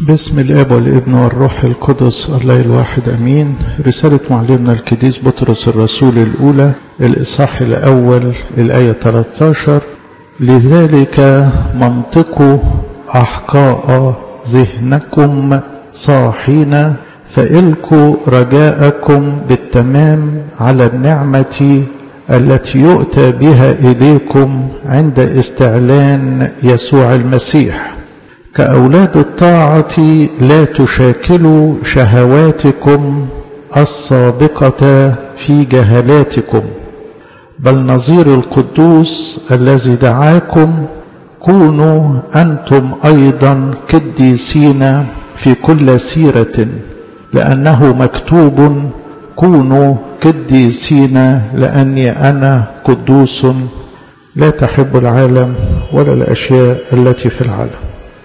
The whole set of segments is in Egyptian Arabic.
باسم الاب والابن والروح القدس الله الواحد امين رساله معلمنا القديس بطرس الرسول الاولى الاصحاح الاول الايه 13 لذلك منطقوا احقاء ذهنكم صاحين فالقوا رجاءكم بالتمام على النعمه التي يؤتى بها اليكم عند استعلان يسوع المسيح كأولاد الطاعة لا تشاكلوا شهواتكم السابقة في جهلاتكم بل نظير القدوس الذي دعاكم كونوا أنتم أيضا قديسين في كل سيرة لأنه مكتوب كونوا قديسين لأني أنا قدوس لا تحب العالم ولا الأشياء التي في العالم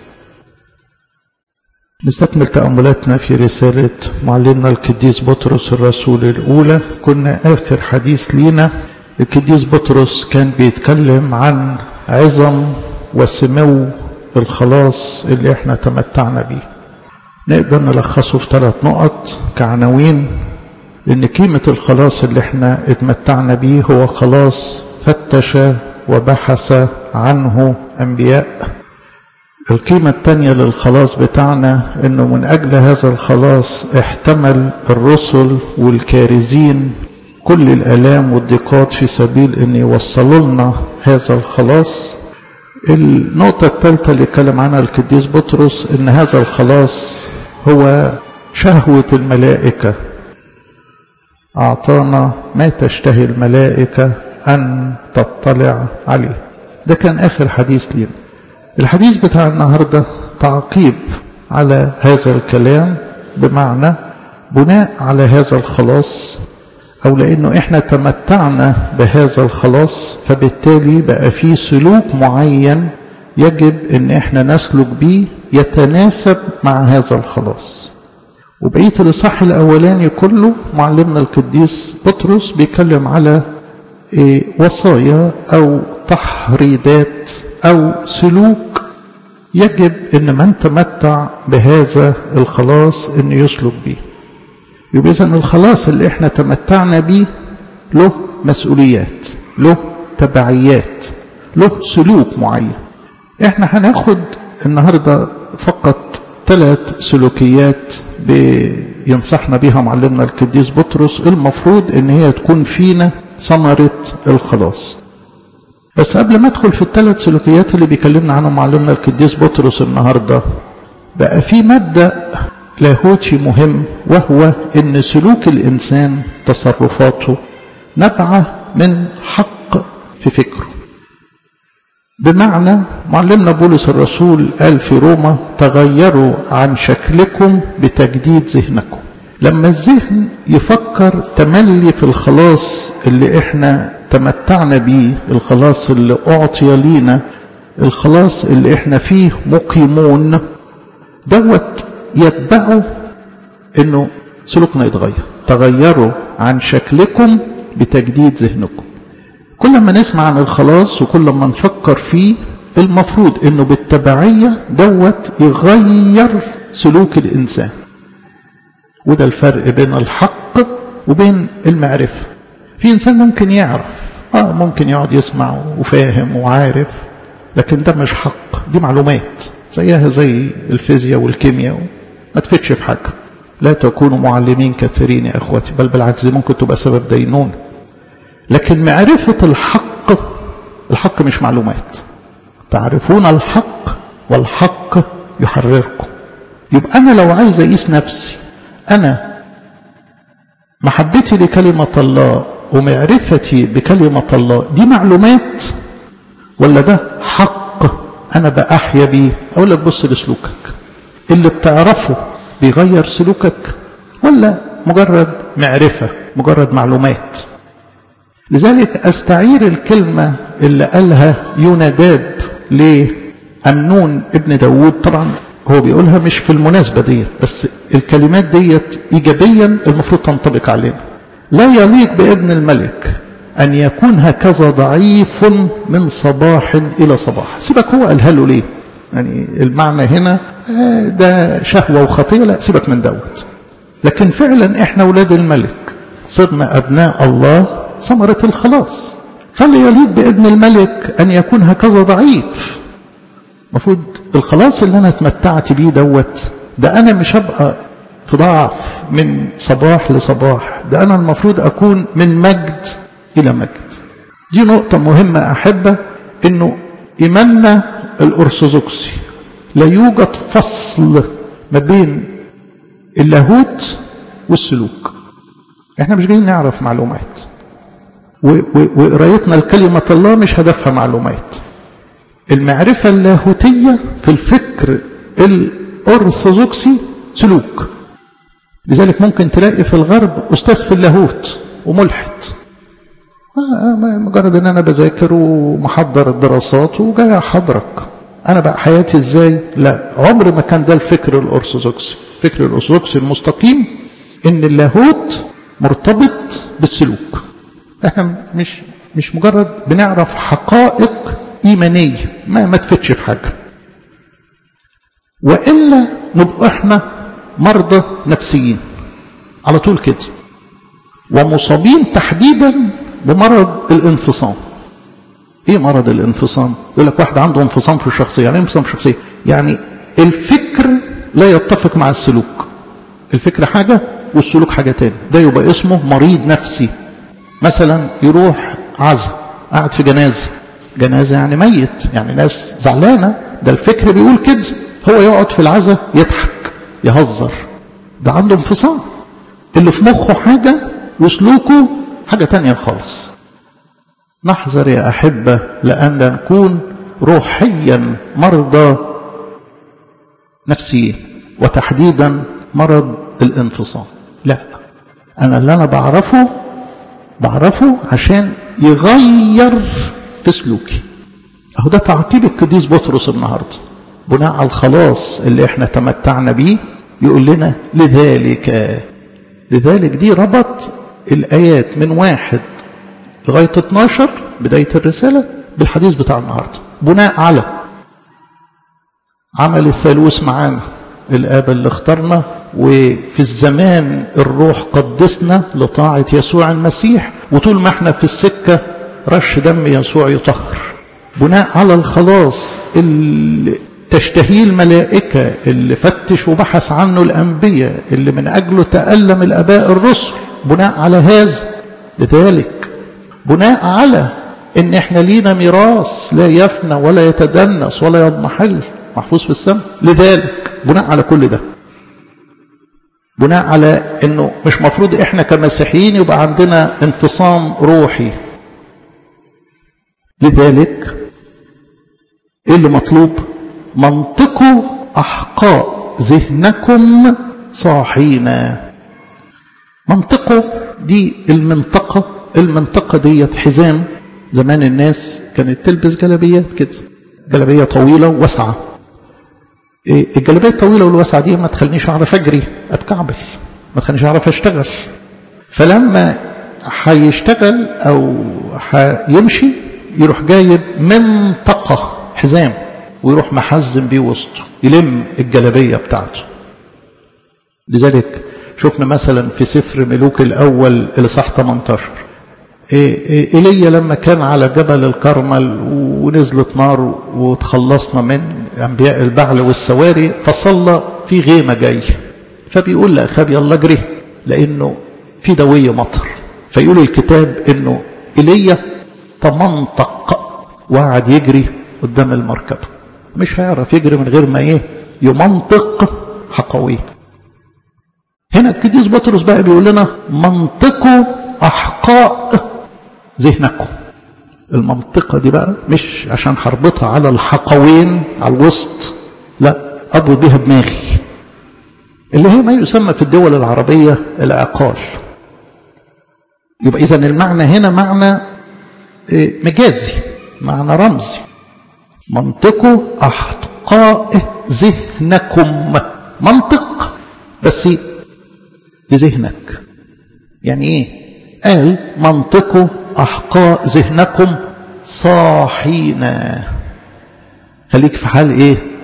نستكمل تأملاتنا في رسالة معلمنا القديس بطرس الرسول الأولى كنا آخر حديث لينا القديس بطرس كان بيتكلم عن عظم وسمو الخلاص اللي احنا تمتعنا بيه نقدر نلخصه في ثلاث نقط كعناوين لأن قيمة الخلاص اللي احنا اتمتعنا بيه هو خلاص فتش وبحث عنه أنبياء القيمة الثانية للخلاص بتاعنا انه من اجل هذا الخلاص احتمل الرسل والكارزين كل الالام والضيقات في سبيل ان يوصلوا لنا هذا الخلاص النقطة الثالثة اللي اتكلم عنها القديس بطرس ان هذا الخلاص هو شهوة الملائكة اعطانا ما تشتهي الملائكة ان تطلع عليه ده كان اخر حديث لينا الحديث بتاع النهاردة تعقيب على هذا الكلام بمعنى بناء على هذا الخلاص أو لأنه إحنا تمتعنا بهذا الخلاص فبالتالي بقى في سلوك معين يجب إن إحنا نسلك به يتناسب مع هذا الخلاص وبقية الإصحاح الأولاني كله معلمنا القديس بطرس بيتكلم على وصايا أو تحريضات أو سلوك يجب أن من تمتع بهذا الخلاص أن يسلك به يبقى إذن الخلاص اللي احنا تمتعنا به له مسؤوليات له تبعيات له سلوك معين احنا هناخد النهاردة فقط ثلاث سلوكيات بينصحنا بها معلمنا القديس بطرس المفروض ان هي تكون فينا ثمرة الخلاص بس قبل ما ادخل في الثلاث سلوكيات اللي بيكلمنا عنهم معلمنا القديس بطرس النهارده بقى في مبدا لاهوتي مهم وهو ان سلوك الانسان تصرفاته نبعه من حق في فكره بمعنى معلمنا بولس الرسول قال في روما تغيروا عن شكلكم بتجديد ذهنكم لما الذهن يفكر تملي في الخلاص اللي احنا تمتعنا بيه الخلاص اللي أعطي لينا الخلاص اللي احنا فيه مقيمون دوت يتبعه انه سلوكنا يتغير تغيروا عن شكلكم بتجديد ذهنكم كل ما نسمع عن الخلاص وكل ما نفكر فيه المفروض انه بالتبعية دوت يغير سلوك الانسان وده الفرق بين الحق وبين المعرفة في إنسان ممكن يعرف آه ممكن يقعد يسمع وفاهم وعارف لكن ده مش حق دي معلومات زيها زي الفيزياء والكيمياء ما تفيدش في حاجة لا تكونوا معلمين كثيرين يا أخواتي بل بالعكس ممكن تبقى سبب دينون لكن معرفة الحق الحق مش معلومات تعرفون الحق والحق يحرركم يبقى أنا لو عايز أقيس نفسي أنا محبتي لكلمة الله ومعرفتي بكلمة الله دي معلومات ولا ده حق أنا بأحيا بيه أقول لك بص لسلوكك اللي بتعرفه بيغير سلوكك ولا مجرد معرفة مجرد معلومات لذلك أستعير الكلمة اللي قالها يوناداب لأمنون ابن داود طبعا هو بيقولها مش في المناسبة ديت بس الكلمات ديت إيجابيا المفروض تنطبق علينا لا يليق بابن الملك أن يكون هكذا ضعيف من صباح إلى صباح سيبك هو قالها له ليه يعني المعنى هنا ده شهوة وخطية لا سيبك من دوت لكن فعلا احنا ولاد الملك صرنا أبناء الله ثمرة الخلاص فلا يليق بابن الملك أن يكون هكذا ضعيف المفروض الخلاص اللي أنا اتمتعت بيه دوت ده أنا مش هبقى في ضعف من صباح لصباح ده أنا المفروض أكون من مجد إلى مجد دي نقطة مهمة أحبة إنه إيماننا الأرثوذكسي لا يوجد فصل ما بين اللاهوت والسلوك احنا مش جايين نعرف معلومات وقرايتنا لكلمة الله مش هدفها معلومات المعرفة اللاهوتية في الفكر الأرثوذكسي سلوك لذلك ممكن تلاقي في الغرب أستاذ في اللاهوت وملحد مجرد ان انا بذاكر ومحضر الدراسات وجاي احضرك انا بقى حياتي ازاي لا عمر ما كان ده الفكر الارثوذكسي الفكر الارثوذكسي المستقيم ان اللاهوت مرتبط بالسلوك احنا مش مش مجرد بنعرف حقائق ايمانيه ما ما تفتش في حاجه والا نبقى احنا مرضى نفسيين على طول كده ومصابين تحديدا بمرض الانفصام ايه مرض الانفصام يقول لك واحد عنده انفصام في الشخصيه يعني ايه انفصام في الشخصيه يعني الفكر لا يتفق مع السلوك الفكر حاجه والسلوك حاجه تاني ده يبقى اسمه مريض نفسي مثلا يروح عزا قاعد في جنازه جنازه يعني ميت يعني ناس زعلانه ده الفكر بيقول كده هو يقعد في العزا يضحك يهزر ده عنده انفصام اللي في مخه حاجه وسلوكه حاجة تانية خالص نحذر يا أحبة لأن نكون روحيا مرضى نفسيين وتحديدا مرض الانفصام لا أنا اللي أنا بعرفه بعرفه عشان يغير في سلوكي أهو ده تعقيب القديس بطرس النهاردة بناء على الخلاص اللي احنا تمتعنا بيه يقول لنا لذلك لذلك دي ربط الآيات من واحد لغاية 12 بداية الرسالة بالحديث بتاع النهاردة بناء على عمل الثالوث معانا الآب اللي اخترنا وفي الزمان الروح قدسنا لطاعة يسوع المسيح وطول ما احنا في السكة رش دم يسوع يطهر بناء على الخلاص اللي تشتهيه الملائكة اللي فتش وبحث عنه الأنبياء اللي من أجله تألم الأباء الرسل بناء على هذا لذلك بناء على ان احنا لينا ميراث لا يفنى ولا يتدنس ولا يضمحل محفوظ في السماء لذلك بناء على كل ده بناء على انه مش مفروض احنا كمسيحيين يبقى عندنا انفصام روحي لذلك ايه اللي مطلوب منطقوا احقاء ذهنكم صاحين منطقه دي المنطقة المنطقة ديت حزام زمان الناس كانت تلبس جلبيات كده جلبية طويلة وواسعة الجلبية الطويلة والواسعة دي ما تخلينيش أعرف أجري أتكعبل ما تخلينيش أعرف أشتغل فلما هيشتغل أو هيمشي يروح جايب منطقة حزام ويروح محزم بيه وسطه يلم الجلبية بتاعته لذلك شفنا مثلا في سفر ملوك الأول الإصحاح 18 إيليا لما كان على جبل الكرمل ونزلت نار وتخلصنا من أنبياء البعل والسواري فصلى في غيمة جاي فبيقول لأخاب يلا اجري لأنه في دوية مطر فيقول الكتاب إنه إيليا تمنطق وقعد يجري قدام المركبة مش هيعرف يجري من غير ما إيه يمنطق حقويه هنا القديس بطرس بقى بيقول لنا منطقوا أحقاء ذهنكم المنطقة دي بقى مش عشان حربطها على الحقوين على الوسط لا أربط بيها دماغي اللي هي ما يسمى في الدول العربية العقال يبقى إذا المعنى هنا معنى مجازي معنى رمزي منطقوا أحقاء ذهنكم منطق بس لذهنك يعني ايه قال منطقوا احقاء ذهنكم صاحين خليك في حال ايه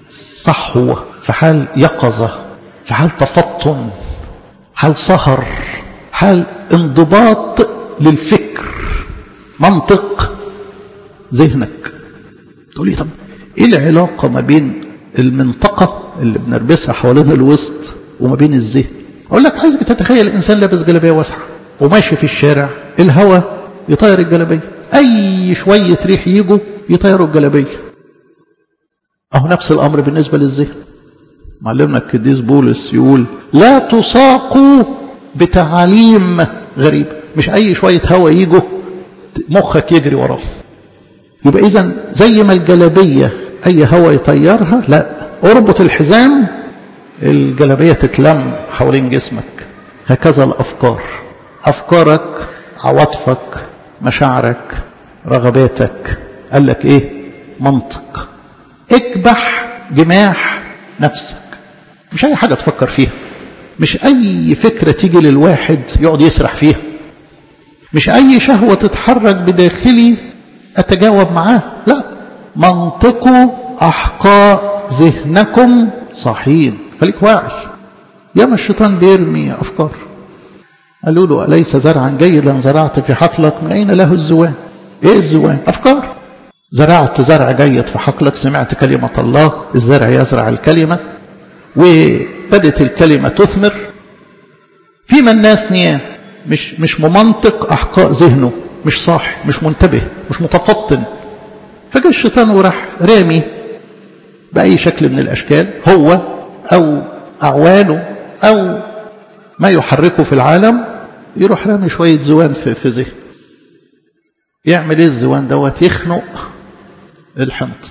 صحوة في حال يقظة في حال تفطن حال سهر حال انضباط للفكر منطق ذهنك تقول لي طب ايه العلاقة ما بين المنطقة اللي بنربسها حوالين الوسط وما بين الذهن اقول لك عايزك تتخيل الانسان لابس جلابيه واسعه وماشي في الشارع الهواء يطير الجلابيه اي شويه ريح يجوا يطيروا الجلابيه اهو نفس الامر بالنسبه للذهن معلمنا القديس بولس يقول لا تساقوا بتعاليم غريبه مش اي شويه هواء يجوا مخك يجري وراه يبقى اذا زي ما الجلابيه اي هواء يطيرها لا اربط الحزام الجلابيه تتلم حوالين جسمك هكذا الافكار افكارك عواطفك مشاعرك رغباتك قال لك ايه منطق اكبح جماح نفسك مش اي حاجه تفكر فيها مش اي فكره تيجي للواحد يقعد يسرح فيها مش اي شهوه تتحرك بداخلي اتجاوب معاه لا منطقوا احقاء ذهنكم صحيين خليك واعي ياما الشيطان بيرمي افكار قالوا له أليس زرعا جيدا زرعت في حقلك من أين له الزوان إيه الزوان أفكار زرعت زرع جيد في حقلك سمعت كلمة الله الزرع يزرع الكلمة وبدت الكلمة تثمر فيما الناس نيام مش مش ممنطق أحقاء ذهنه مش صاحي مش منتبه مش متفطن فجاء الشيطان وراح رامي بأي شكل من الأشكال هو أو أعوانه أو ما يحركه في العالم يروح رامي شوية زوان في, في ذهن يعمل ايه الزوان دوت يخنق الحنط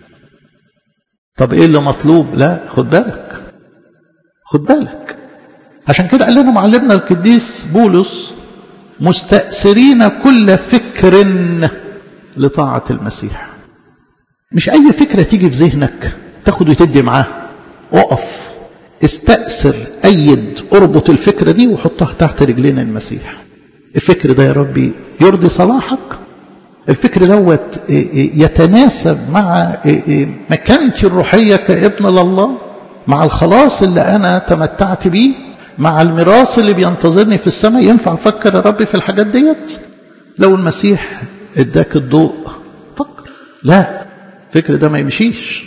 طب ايه اللي مطلوب لا خد بالك خد بالك عشان كده قال لنا معلمنا القديس بولس مستأثرين كل فكر لطاعة المسيح مش أي فكرة تيجي في ذهنك تاخد وتدي معاه اقف استأثر أيد اربط الفكرة دي وحطها تحت رجلين المسيح الفكر ده يا ربي يرضي صلاحك الفكر دوت يتناسب مع مكانتي الروحية كابن لله مع الخلاص اللي أنا تمتعت بيه مع الميراث اللي بينتظرني في السماء ينفع أفكر يا ربي في الحاجات ديت لو المسيح اداك الضوء فكر لا الفكر ده ما يمشيش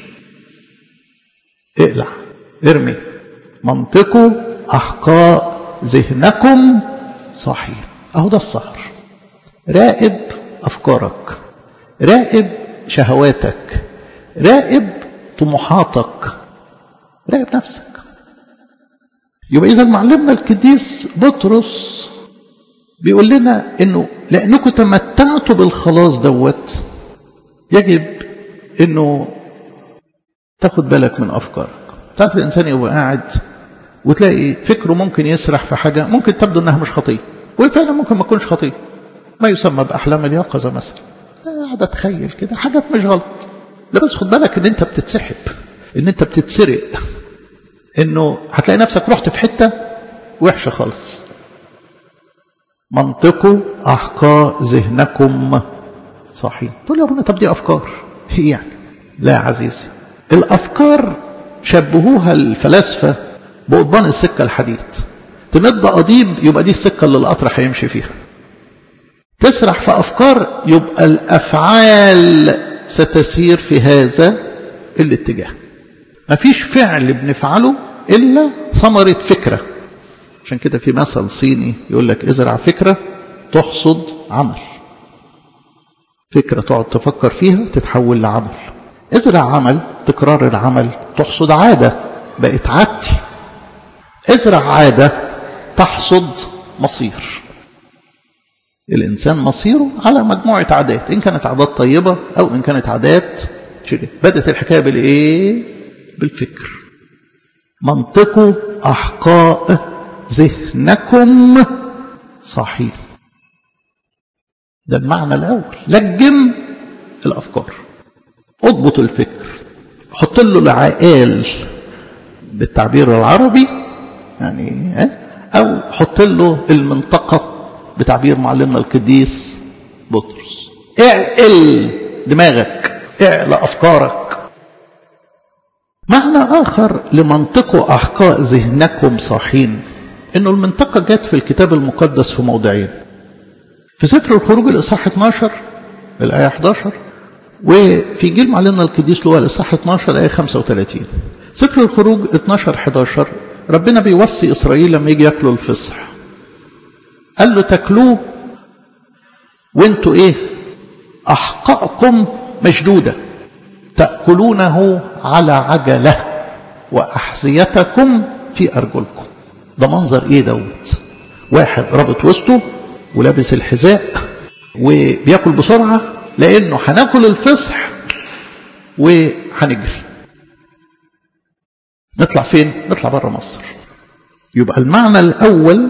اقلع ارمي منطقوا أحقاء ذهنكم صحيح أهو ده السهر راقب أفكارك راقب شهواتك راقب طموحاتك راقب نفسك يبقى إذا معلمنا القديس بطرس بيقول لنا إنه لأنكم تمتعتوا بالخلاص دوت يجب إنه تاخد بالك من أفكارك تعرف الإنسان يبقى قاعد وتلاقي فكره ممكن يسرح في حاجة ممكن تبدو أنها مش خطية وفعلا ممكن ما تكونش خطية ما يسمى بأحلام اليقظة مثلا قاعد أتخيل كده حاجات مش غلط لا بس خد بالك ان انت بتتسحب ان انت بتتسرق انه هتلاقي نفسك رحت في حتة وحشة خالص منطقوا أحقاء ذهنكم صحيح تقول يا ابونا طب دي أفكار هي يعني لا يا عزيزي الأفكار شبهوها الفلاسفة بقضبان السكة الحديد تمد قضيب يبقى دي السكة اللي القطر هيمشي فيها تسرح في أفكار يبقى الأفعال ستسير في هذا الاتجاه مفيش فعل بنفعله إلا ثمرة فكرة عشان كده في مثل صيني يقول لك ازرع فكرة تحصد عمل فكرة تقعد تفكر فيها تتحول لعمل ازرع عمل تكرار العمل تحصد عادة بقت عادتي ازرع عادة تحصد مصير الإنسان مصيره على مجموعة عادات إن كانت عادات طيبة أو إن كانت عادات شريرة بدأت الحكاية بالإيه؟ بالفكر منطقوا أحقاء ذهنكم صحيح ده المعنى الأول لجم الأفكار اضبط الفكر حط له العقال بالتعبير العربي يعني أو حط له المنطقة بتعبير معلمنا القديس بطرس اعقل دماغك اعقل أفكارك معنى آخر لمنطقوا أحقاء ذهنكم صاحين إنه المنطقة جت في الكتاب المقدس في موضعين في سفر الخروج الإصحاح 12 الآية 11 وفي جيل معلنا القديس لوقا الإصحاح 12 الآية 35 سفر الخروج 12 11 ربنا بيوصي إسرائيل لما يجي ياكلوا الفصح قال له تاكلوه وانتوا ايه أحقاءكم مشدودة تأكلونه على عجلة وأحذيتكم في أرجلكم ده منظر إيه دوت واحد رابط وسطه ولابس الحذاء وبياكل بسرعة لأنه هناكل الفصح وهنجري نطلع فين؟ نطلع بره مصر يبقى المعنى الأول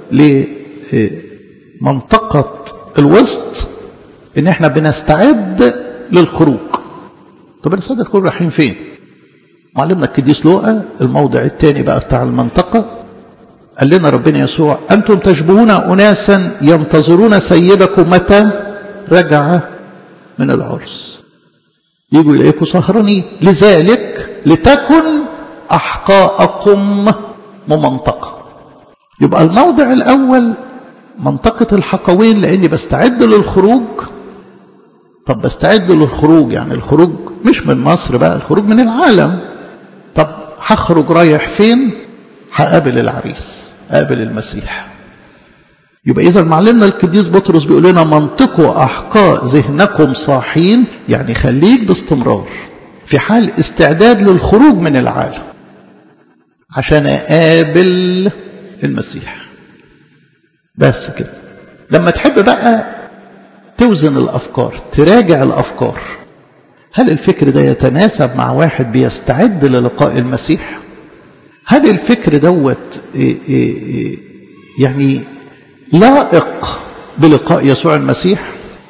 لمنطقة الوسط إن إحنا بنستعد للخروج طب بنستعد للخروج رايحين فين؟ معلمنا القديس لوقا الموضع الثاني بقى بتاع المنطقة قال لنا ربنا يسوع أنتم تشبهون أناسا ينتظرون سيدكم متى رجع من العرس يجوا إليكم سهرانين لذلك لتكن أحقاءكم ممنطقة يبقى الموضع الأول منطقة الحقوين لأني بستعد للخروج طب بستعد للخروج يعني الخروج مش من مصر بقى الخروج من العالم طب هخرج رايح فين هقابل العريس قابل المسيح يبقى إذا معلمنا القديس بطرس بيقول لنا منطقوا أحقاء ذهنكم صاحين يعني خليك باستمرار في حال استعداد للخروج من العالم عشان أقابل المسيح بس كده لما تحب بقى توزن الأفكار تراجع الأفكار هل الفكر ده يتناسب مع واحد بيستعد للقاء المسيح هل الفكر دوت يعني لائق بلقاء يسوع المسيح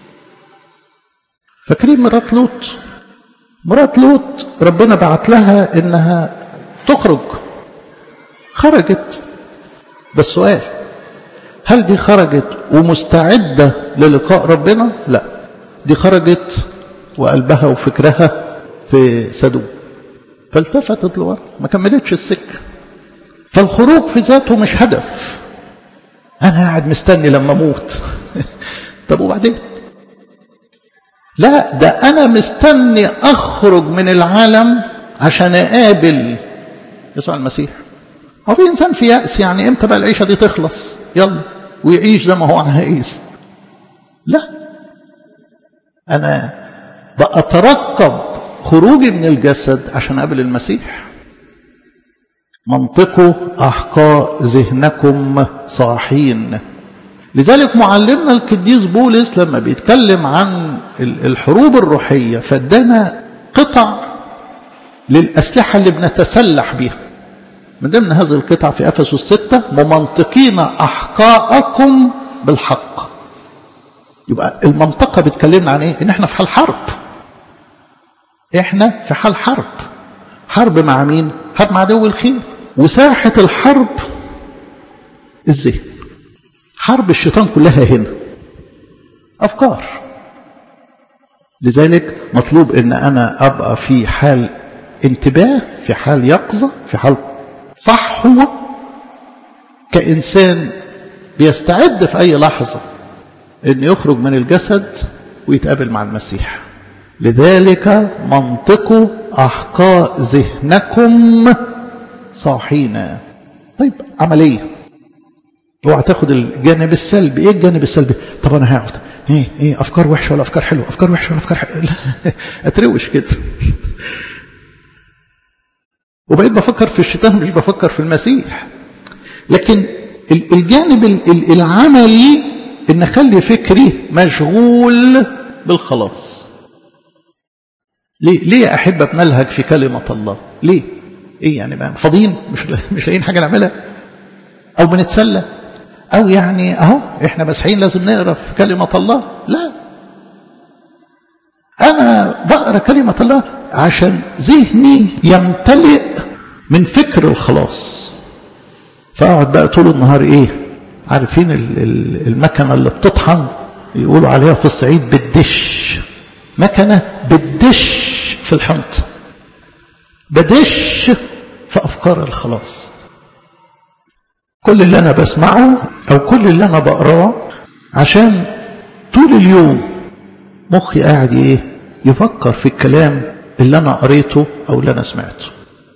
فاكرين مرات لوط مرات لوط ربنا بعت لها انها تخرج خرجت بس سؤال هل دي خرجت ومستعدة للقاء ربنا لا دي خرجت وقلبها وفكرها في سدوم فالتفتت لورا ما كملتش السكة فالخروج في ذاته مش هدف أنا قاعد مستني لما أموت طب وبعدين لا ده أنا مستني أخرج من العالم عشان أقابل يسوع المسيح هو في إنسان في يأس يعني إمتى بقى العيشة دي تخلص يلا ويعيش زي ما هو عايز لا أنا بأترقب خروجي من الجسد عشان أقابل المسيح منطقوا أحقاء ذهنكم صاحين لذلك معلمنا القديس بولس لما بيتكلم عن الحروب الروحية فادانا قطع للأسلحة اللي بنتسلح بها من ضمن هذه القطع في أفسس الستة ممنطقين أحقاءكم بالحق يبقى المنطقة بتكلمنا عن إيه؟ إن إحنا في حال حرب إحنا في حال حرب حرب مع مين؟ حرب مع عدو الخير وساحة الحرب الذهن حرب الشيطان كلها هنا أفكار لذلك مطلوب ان انا ابقى في حال انتباه في حال يقظة في حال صحوة كإنسان بيستعد في أي لحظة أن يخرج من الجسد ويتقابل مع المسيح لذلك منطقوا أحقاء ذهنكم صاحين طيب عملية اوعى تاخد الجانب السلبي ايه الجانب السلبي طب انا هقعد ايه ايه افكار وحشه ولا افكار حلوه افكار وحشه ولا افكار حلوه لا اتروش كده وبقيت بفكر في الشيطان مش بفكر في المسيح لكن الجانب العملي ان اخلي فكري مشغول بالخلاص ليه ليه احب نلهج في كلمه الله ليه ايه يعني بقى فاضيين مش مش لاقيين حاجه نعملها او بنتسلى او يعني اهو احنا مسيحيين لازم نقرا في كلمه الله لا انا بقرا كلمه الله عشان ذهني يمتلئ من فكر الخلاص فاقعد بقى طول النهار ايه عارفين المكنه اللي بتطحن يقولوا عليها في الصعيد بالدش مكنه بالدش في الحنطه بدش في أفكار الخلاص كل اللي أنا بسمعه أو كل اللي أنا بقراه عشان طول اليوم مخي قاعد إيه يفكر في الكلام اللي أنا قريته أو اللي أنا سمعته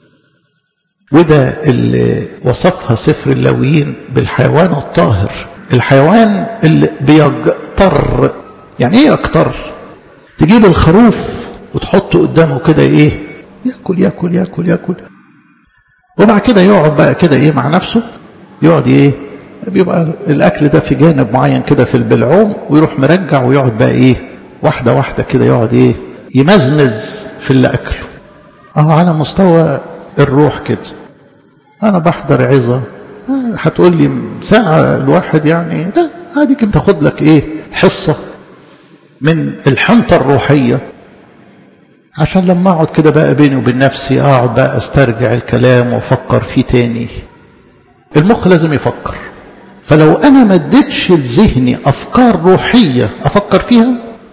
وده اللي وصفها سفر اللاويين بالحيوان الطاهر الحيوان اللي بيجتر يعني ايه يجتر تجيب الخروف وتحطه قدامه كده ايه ياكل ياكل ياكل ياكل وبعد كده يقعد بقى كده ايه مع نفسه يقعد ايه بيبقى الاكل ده في جانب معين كده في البلعوم ويروح مرجع ويقعد بقى ايه واحده واحده كده يقعد ايه يمزمز في اللي اكله اهو على مستوى الروح كده انا بحضر عظه هتقول لي ساعه الواحد يعني لا هاديك انت خد لك ايه حصه من الحنطه الروحيه عشان لما اقعد كده بقى بيني وبين نفسي اقعد بقى استرجع الكلام وافكر فيه تاني المخ لازم يفكر فلو انا ما اديتش لذهني افكار روحيه افكر فيها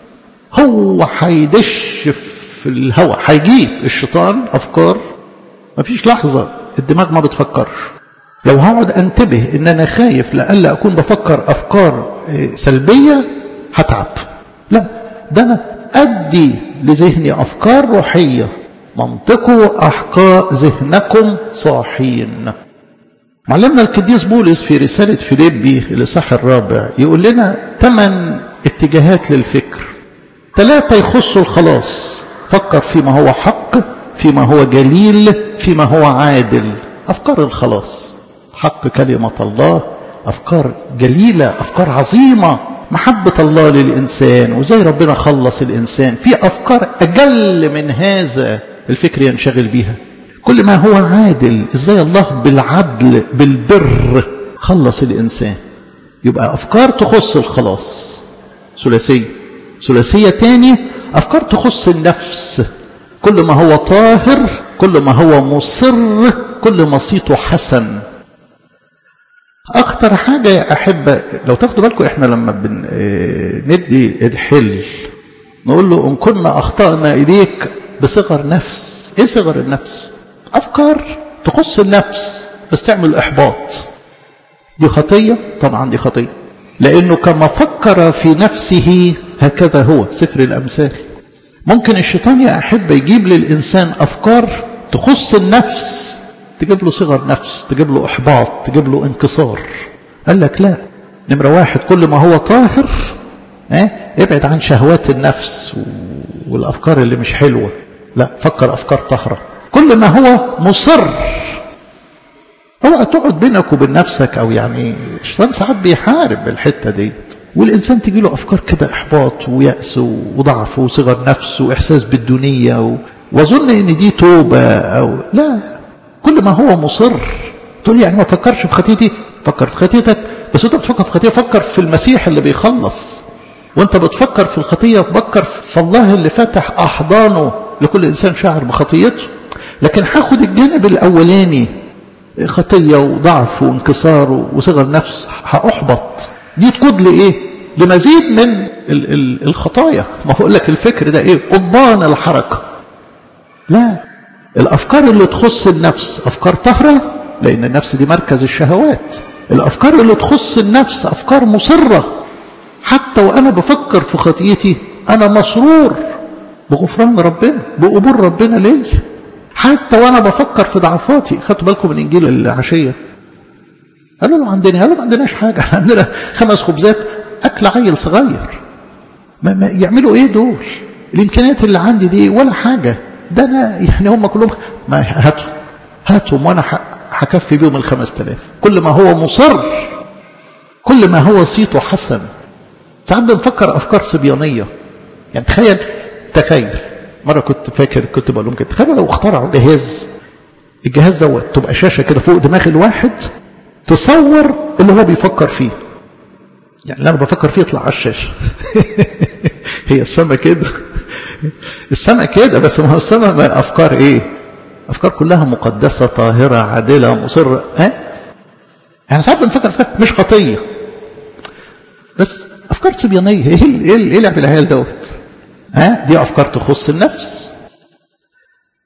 هو هيدش في الهواء هيجيب الشيطان افكار ما فيش لحظه الدماغ ما بتفكرش لو هقعد انتبه ان انا خايف لألا اكون بفكر افكار سلبيه هتعب لا ده انا ادي لذهني افكار روحيه منطقوا احقاء ذهنكم صاحين معلمنا القديس بولس في رسالة فيليبي الإصحاح الرابع يقول لنا ثمان اتجاهات للفكر ثلاثة يخصوا الخلاص فكر فيما هو حق فيما هو جليل فيما هو عادل أفكار الخلاص حق كلمة الله أفكار جليلة أفكار عظيمة محبة الله للإنسان وزي ربنا خلص الإنسان في أفكار أجل من هذا الفكر ينشغل بيها كل ما هو عادل ازاي الله بالعدل بالبر خلص الانسان يبقى افكار تخص الخلاص ثلاثيه ثلاثيه تاني افكار تخص النفس كل ما هو طاهر كل ما هو مصر كل ما صيته حسن اخطر حاجه يا احبه لو تاخدوا بالكم احنا لما بندي الحل نقول له ان كنا اخطانا اليك بصغر نفس ايه صغر النفس أفكار تخص النفس بس تعمل إحباط دي خطية طبعا دي خطية لأنه كما فكر في نفسه هكذا هو سفر الأمثال ممكن الشيطان يا أحب يجيب للإنسان أفكار تخص النفس تجيب له صغر نفس تجيب له إحباط تجيب له انكسار قال لك لا نمرة واحد كل ما هو طاهر اه ابعد عن شهوات النفس والأفكار اللي مش حلوة لا فكر أفكار طاهرة كل ما هو مصر اوعى تقعد بينك وبين نفسك او يعني الشيطان ساعات بيحارب الحته دي والانسان تجي له افكار كده احباط وياس وضعف وصغر نفس واحساس بالدونيه و... واظن ان دي توبه او لا كل ما هو مصر تقول يعني ما تفكرش في خطيتي فكر في خطيتك بس انت بتفكر في خطيه فكر في المسيح اللي بيخلص وانت بتفكر في الخطيه فكر في الله اللي فتح احضانه لكل انسان شاعر بخطيته لكن هاخد الجانب الاولاني خطيه وضعف وانكسار وصغر نفس هاحبط دي تقود لايه لمزيد من ال ال الخطايا ما بقول لك الفكر ده ايه قضبان الحركه لا الافكار اللي تخص النفس افكار طاهره لان النفس دي مركز الشهوات الافكار اللي تخص النفس افكار مصره حتى وانا بفكر في خطيتي انا مسرور بغفران ربنا بقبول ربنا ليا حتى وانا بفكر في ضعفاتي خدتوا بالكم من انجيل العشيه قالوا له عندنا قالوا ما عندناش حاجه عندنا خمس خبزات اكل عيل صغير ما, ما يعملوا ايه دول الامكانيات اللي عندي دي ولا حاجه ده انا يعني هم كلهم ما هاتوا هاتهم وانا هكفي بيهم الخمس تلاف كل ما هو مصر كل ما هو صيته حسن ساعات بنفكر افكار صبيانيه يعني تخيل تخيل مره كنت فاكر كنت بقول لهم كده تخيلوا لو اخترعوا جهاز الجهاز دوت تبقى شاشه كده فوق دماغ الواحد تصور اللي هو بيفكر فيه يعني اللي انا بفكر فيه يطلع على الشاشه هي السما كده السما كده بس ما هو السما افكار ايه افكار كلها مقدسه طاهره عادله مصره ها يعني ساعات بنفكر فيها مش خطيه بس افكار صبيانيه ايه ايه ايه لعب العيال دوت ها دي افكار تخص النفس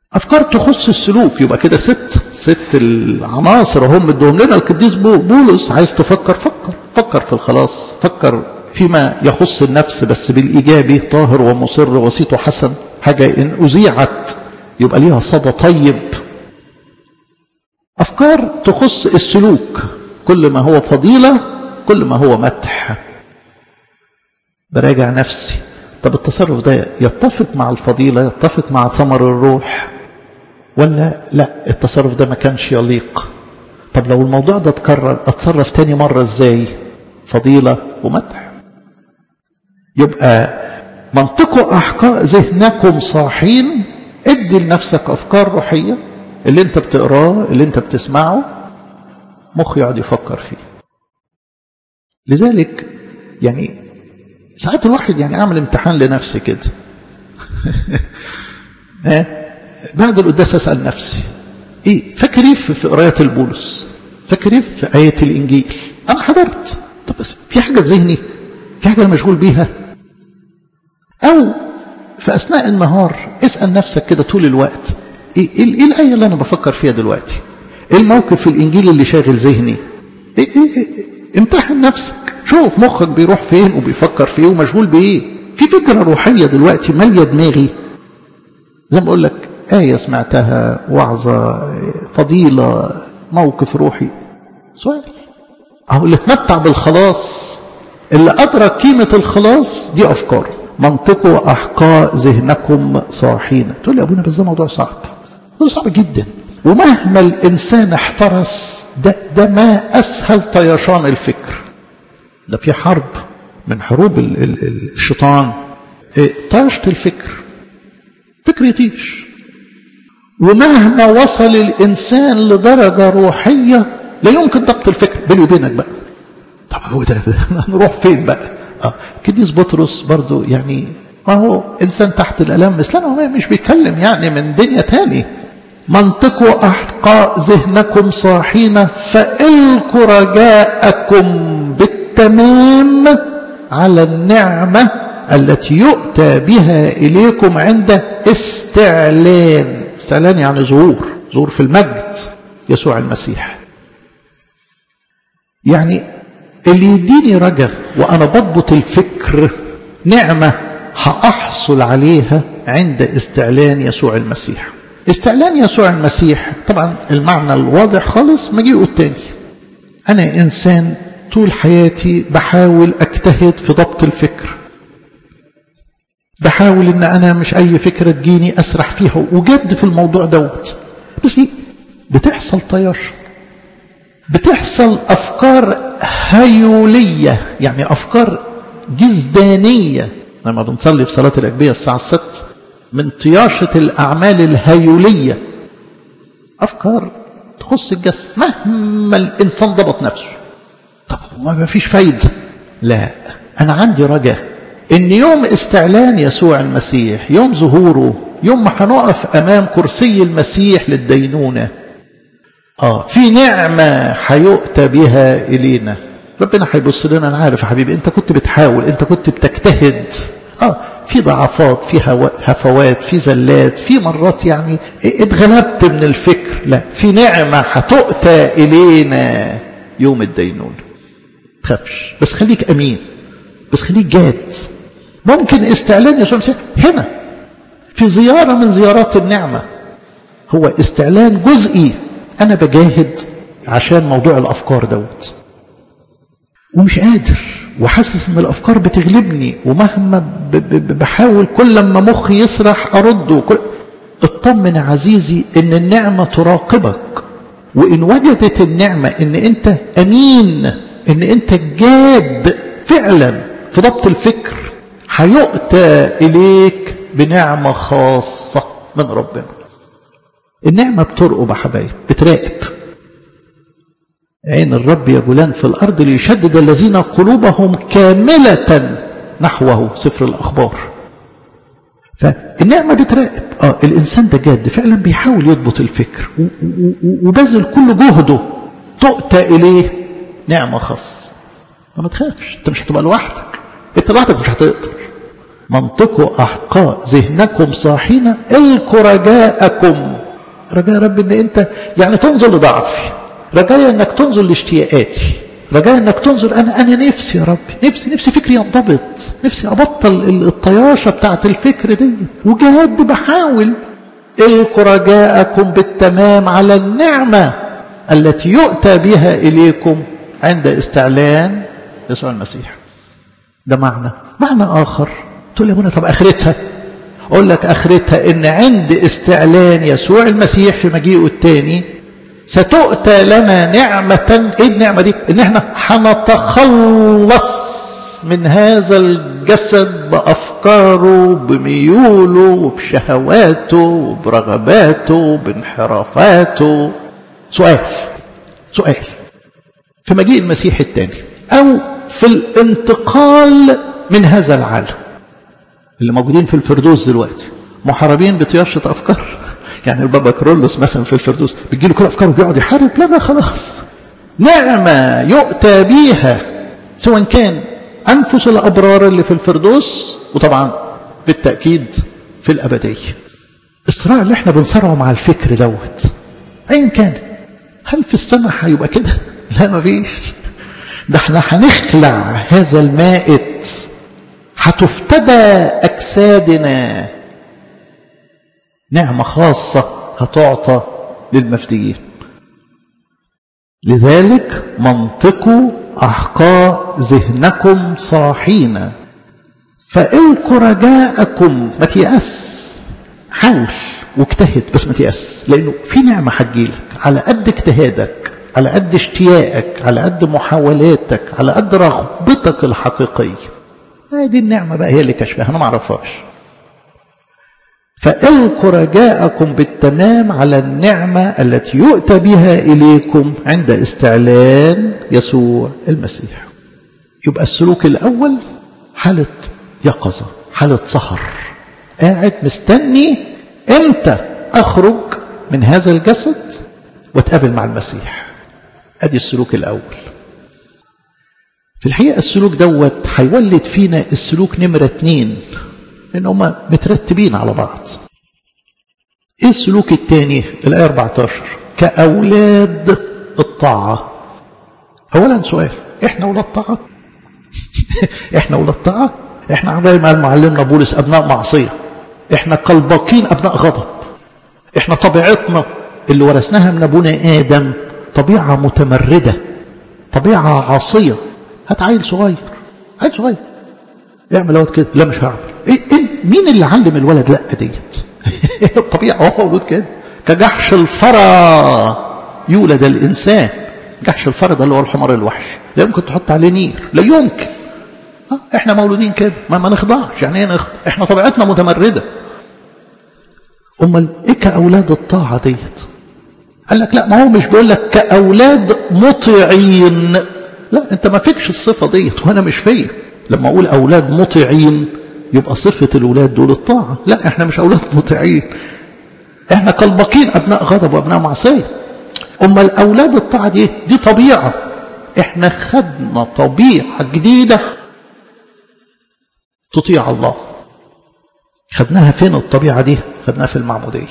أفكار تخص السلوك يبقى كده ست ست العناصر هم ادوهم لنا القديس بولس عايز تفكر فكر فكر في الخلاص فكر فيما يخص النفس بس بالإيجابي طاهر ومصر وسيط حسن حاجة إن أذيعت يبقى ليها صدى طيب أفكار تخص السلوك كل ما هو فضيلة كل ما هو مدح براجع نفسي طب التصرف ده يتفق مع الفضيلة يتفق مع ثمر الروح ولا لا التصرف ده ما كانش يليق طب لو الموضوع ده اتكرر اتصرف تاني مرة ازاي فضيلة ومدح يبقى منطقوا أحقاء ذهنكم صاحين ادي لنفسك أفكار روحية اللي انت بتقراه اللي انت بتسمعه مخ يقعد يفكر فيه لذلك يعني ساعات الواحد يعني اعمل امتحان لنفسي كده بعد القداس اسال نفسي ايه فاكر ايه في قرايه البولس فاكر ايه في ايه الانجيل انا حضرت طب بس في حاجه في ذهني في حاجه انا مشغول بيها او في اثناء النهار اسال نفسك كده طول الوقت ايه, إيه الايه اللي انا بفكر فيها دلوقتي ايه الموقف في الانجيل اللي شاغل ذهني إيه إيه إيه امتحن نفسك شوف مخك بيروح فين وبيفكر في ايه ومشغول بايه في فكره روحيه دلوقتي ماليه دماغي زي ما بقول لك ايه سمعتها وعظه فضيله موقف روحي سؤال اهو اللي اتمتع بالخلاص اللي ادرك قيمه الخلاص دي افكار منطقوا احقاء ذهنكم صاحين تقول لي يا ابونا بس ده موضوع صعب موضوع صعب جدا ومهما الانسان احترس ده, ده ما اسهل طيشان الفكر ده في حرب من حروب ال ال الشيطان إيه طاشت الفكر فكر يطيش ومهما وصل الانسان لدرجه روحيه لا يمكن ضبط الفكر بيني وبينك بقى طب هو ده نروح فين بقى اه كديس بطرس برضو يعني ما هو انسان تحت الالام مثلنا هو مش بيتكلم يعني من دنيا تاني منطقوا احقاء ذهنكم صاحين فالقوا رجاءكم بالتمام على النعمه التي يؤتى بها اليكم عند استعلان استعلان يعني ظهور ظهور في المجد يسوع المسيح يعني اللي يديني رجا وانا بضبط الفكر نعمه هاحصل عليها عند استعلان يسوع المسيح استعلان يسوع المسيح طبعا المعنى الواضح خالص مجيئه التاني انا انسان طول حياتي بحاول اجتهد في ضبط الفكر بحاول ان انا مش اي فكره تجيني اسرح فيها وجد في الموضوع دوت بس دي بتحصل طيار بتحصل افكار هيوليه يعني افكار جزدانيه لما بنصلي في صلاه الاجبيه الساعه 6 من طياشه الاعمال الهيوليه افكار تخص الجسد مهما الانسان ضبط نفسه طب ما فيش فايده لا انا عندي رجاء ان يوم استعلان يسوع المسيح يوم ظهوره يوم ما هنقف امام كرسي المسيح للدينونه اه في نعمه هيؤتى بها الينا ربنا هيبص لنا انا عارف يا حبيبي انت كنت بتحاول انت كنت بتجتهد اه في ضعفات في هفوات في زلات في مرات يعني اتغلبت من الفكر لا في نعمه هتؤتى الينا يوم الدينونه تخافش بس خليك امين بس خليك جاد ممكن استعلان يسوع المسيح هنا في زيارة من زيارات النعمة هو استعلان جزئي أنا بجاهد عشان موضوع الأفكار دوت ومش قادر وحاسس ان الافكار بتغلبني ومهما بحاول كل ما مخي يسرح ارده كل اطمن يا عزيزي ان النعمه تراقبك وان وجدت النعمه ان انت امين ان انت جاد فعلا في ضبط الفكر هيؤتى إليك بنعمة خاصة من ربنا النعمة بترقب يا حبايب بتراقب عين الرب يجولان في الأرض ليشدد الذين قلوبهم كاملة نحوه سفر الأخبار فالنعمة بتراقب اه الإنسان ده جاد فعلا بيحاول يضبط الفكر وبذل كل جهده تؤتى إليه نعمة خاصة فما تخافش انت مش هتبقى لوحدك انت لوحدك مش هتقدر منطقوا أحقاء ذهنكم صاحين القوا رجاءكم رجاء يا رب ان انت يعني تنظر لضعفي رجاء انك تنظر لاشتياقاتي رجاء انك تنظر انا انا نفسي يا رب نفسي نفسي فكري ينضبط نفسي ابطل الطياشه بتاعت الفكر دي وجهاد بحاول القوا رجاءكم بالتمام على النعمه التي يؤتى بها اليكم عند استعلان يسوع المسيح ده معنى معنى اخر تقول لي ابونا طب اخرتها اقول لك اخرتها ان عند استعلان يسوع المسيح في مجيئه الثاني ستؤتى لنا نعمة ايه النعمة دي ان احنا هنتخلص من هذا الجسد بأفكاره بميوله وبشهواته وبرغباته وبانحرافاته سؤال سؤال في مجيء المسيح الثاني أو في الانتقال من هذا العالم اللي موجودين في الفردوس دلوقتي محاربين بطياشة أفكار يعني البابا كرولوس مثلا في الفردوس بيجيله كل أفكار وبيقعد يحارب لا لا خلاص نعمة يؤتى بيها سواء كان أنفس الأبرار اللي في الفردوس وطبعا بالتأكيد في الأبدية الصراع اللي احنا بنصارعه مع الفكر دوت أيا كان هل في السماء هيبقى كده؟ لا مفيش ده احنا هنخلع هذا المائت هتفتدى أجسادنا نعمة خاصة هتعطى للمفديين لذلك منطقوا أحقاء ذهنكم صاحين فإلقوا رجاءكم ما تيأس حاول واجتهد بس ما تيأس لأنه في نعمة هتجيلك على قد اجتهادك على قد اشتياقك على قد محاولاتك على قد رغبتك الحقيقية هذه النعمة بقى هي اللي كشفها أنا ما أعرفهاش فإلقوا رجاءكم بالتمام على النعمة التي يؤتى بها إليكم عند استعلان يسوع المسيح يبقى السلوك الأول حالة يقظة حالة سهر قاعد مستني امتى أخرج من هذا الجسد واتقابل مع المسيح ادي السلوك الاول في الحقيقه السلوك دوت هيولد فينا السلوك نمره اتنين لان هما مترتبين على بعض ايه السلوك الثاني الايه 14 كاولاد الطاعه اولا سؤال احنا اولاد طاعه احنا اولاد طاعه احنا زي ما قال معلمنا بولس ابناء معصيه احنا كالباقين ابناء غضب احنا طبيعتنا اللي ورثناها من ابونا ادم طبيعه متمرده طبيعه عاصيه هات عيل صغير عيل صغير اعمل اهوت كده لا مش هعمل إيه إيه مين اللي علم الولد لا ديت الطبيعه هو مولود كده كجحش الفرا يولد الانسان جحش الفرا ده اللي هو الحمار الوحش لا يمكن تحط عليه نير لا يمكن احنا مولودين كده ما, ما نخضعش يعني ايه نخضع احنا طبيعتنا متمرده امال ايه كاولاد الطاعه ديت قال لك لا ما هو مش بيقول لك كاولاد مطيعين لا انت ما فيكش الصفه ديت وانا مش فيا لما اقول اولاد مطيعين يبقى صفه الاولاد دول الطاعه لا احنا مش اولاد مطيعين احنا كالباقين ابناء غضب وابناء معصيه امال اولاد الطاعه دي دي طبيعه احنا خدنا طبيعه جديده تطيع الله خدناها فين الطبيعة دي خدناها في المعمودية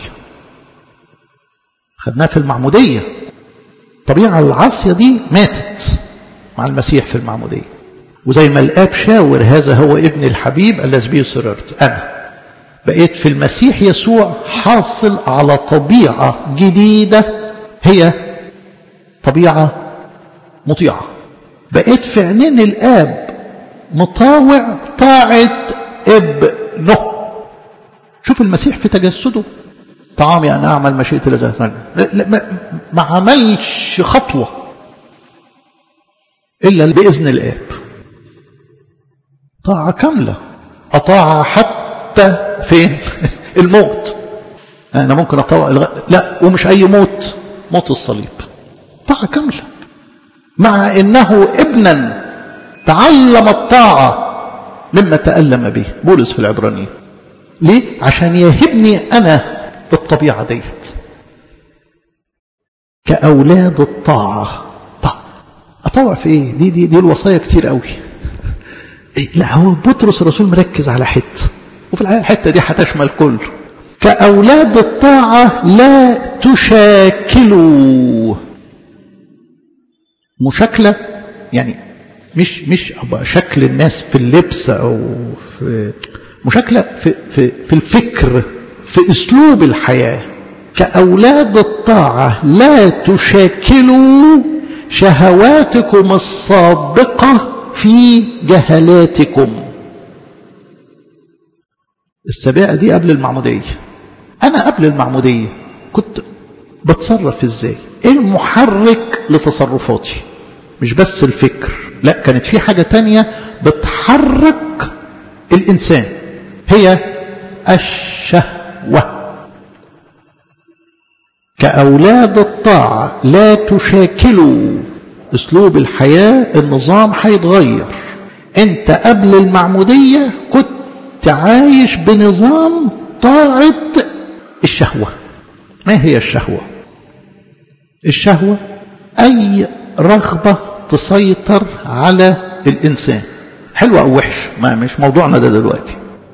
خدناها في المعمودية الطبيعة العاصية دي ماتت مع المسيح في المعمودية وزي ما الآب شاور هذا هو ابن الحبيب الذي به سررت أنا بقيت في المسيح يسوع حاصل على طبيعة جديدة هي طبيعة مطيعة بقيت في عينين الآب مطاوع طاعة ابنه شوف المسيح في تجسده طعامي أن أعمل مشيئة الذي ما, ما عملش خطوة إلا بإذن الآب طاعة كاملة أطاع حتى فين الموت أنا ممكن أطوع الغ... لا ومش أي موت موت الصليب طاعة كاملة مع إنه ابنا تعلم الطاعة مما تألم به بولس في العبرانيين ليه؟ عشان يهبني أنا بالطبيعة ديت كأولاد الطاعة طب أطوع في إيه؟ دي دي دي الوصايا كتير قوي إيه لا هو بطرس الرسول مركز على حتة وفي الحقيقة الحتة دي هتشمل كله كأولاد الطاعة لا تشاكلوا مشاكلة يعني مش مش شكل الناس في اللبس أو في مشاكلة في, في, في الفكر في أسلوب الحياة كأولاد الطاعة لا تشاكلوا شهواتكم السابقة في جهلاتكم السابقة دي قبل المعمودية أنا قبل المعمودية كنت بتصرف إزاي إيه المحرك لتصرفاتي مش بس الفكر لا كانت في حاجة تانية بتحرك الإنسان هي الشهوة كأولاد الطاعة لا تشاكلوا أسلوب الحياة النظام هيتغير أنت قبل المعمودية كنت عايش بنظام طاعة الشهوة ما هي الشهوة الشهوة أي رغبة تسيطر على الإنسان حلوة أو وحش ما مش موضوعنا ده دلوقتي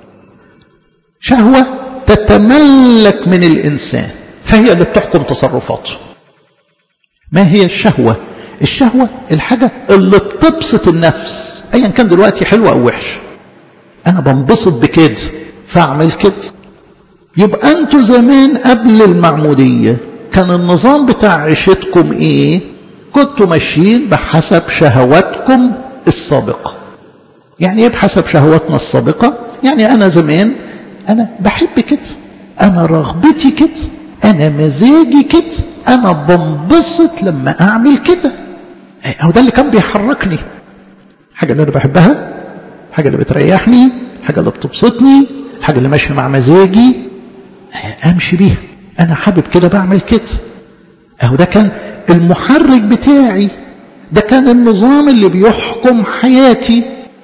شهوة تتملك من الإنسان فهي اللي بتحكم تصرفاته ما هي الشهوة الشهوة الحاجة اللي بتبسط النفس أيا كان دلوقتي حلوة أو وحش أنا بنبسط بكده فأعمل كده يبقى أنتوا زمان قبل المعمودية كان النظام بتاع عيشتكم إيه كنتوا ماشيين بحسب شهواتكم السابقة يعني إيه بحسب شهواتنا السابقة يعني أنا زمان أنا بحب كده أنا رغبتي كده أنا مزاجي كده أنا بنبسط لما أعمل كده أهو ده اللي كان بيحركني حاجة اللي أنا بحبها حاجة اللي بتريحني حاجة اللي بتبسطني الحاجة اللي ماشية مع مزاجي أمشي بيها أنا حابب كده بعمل كده أهو ده كان المحرك بتاعي ده كان النظام اللي بيحكم حياتي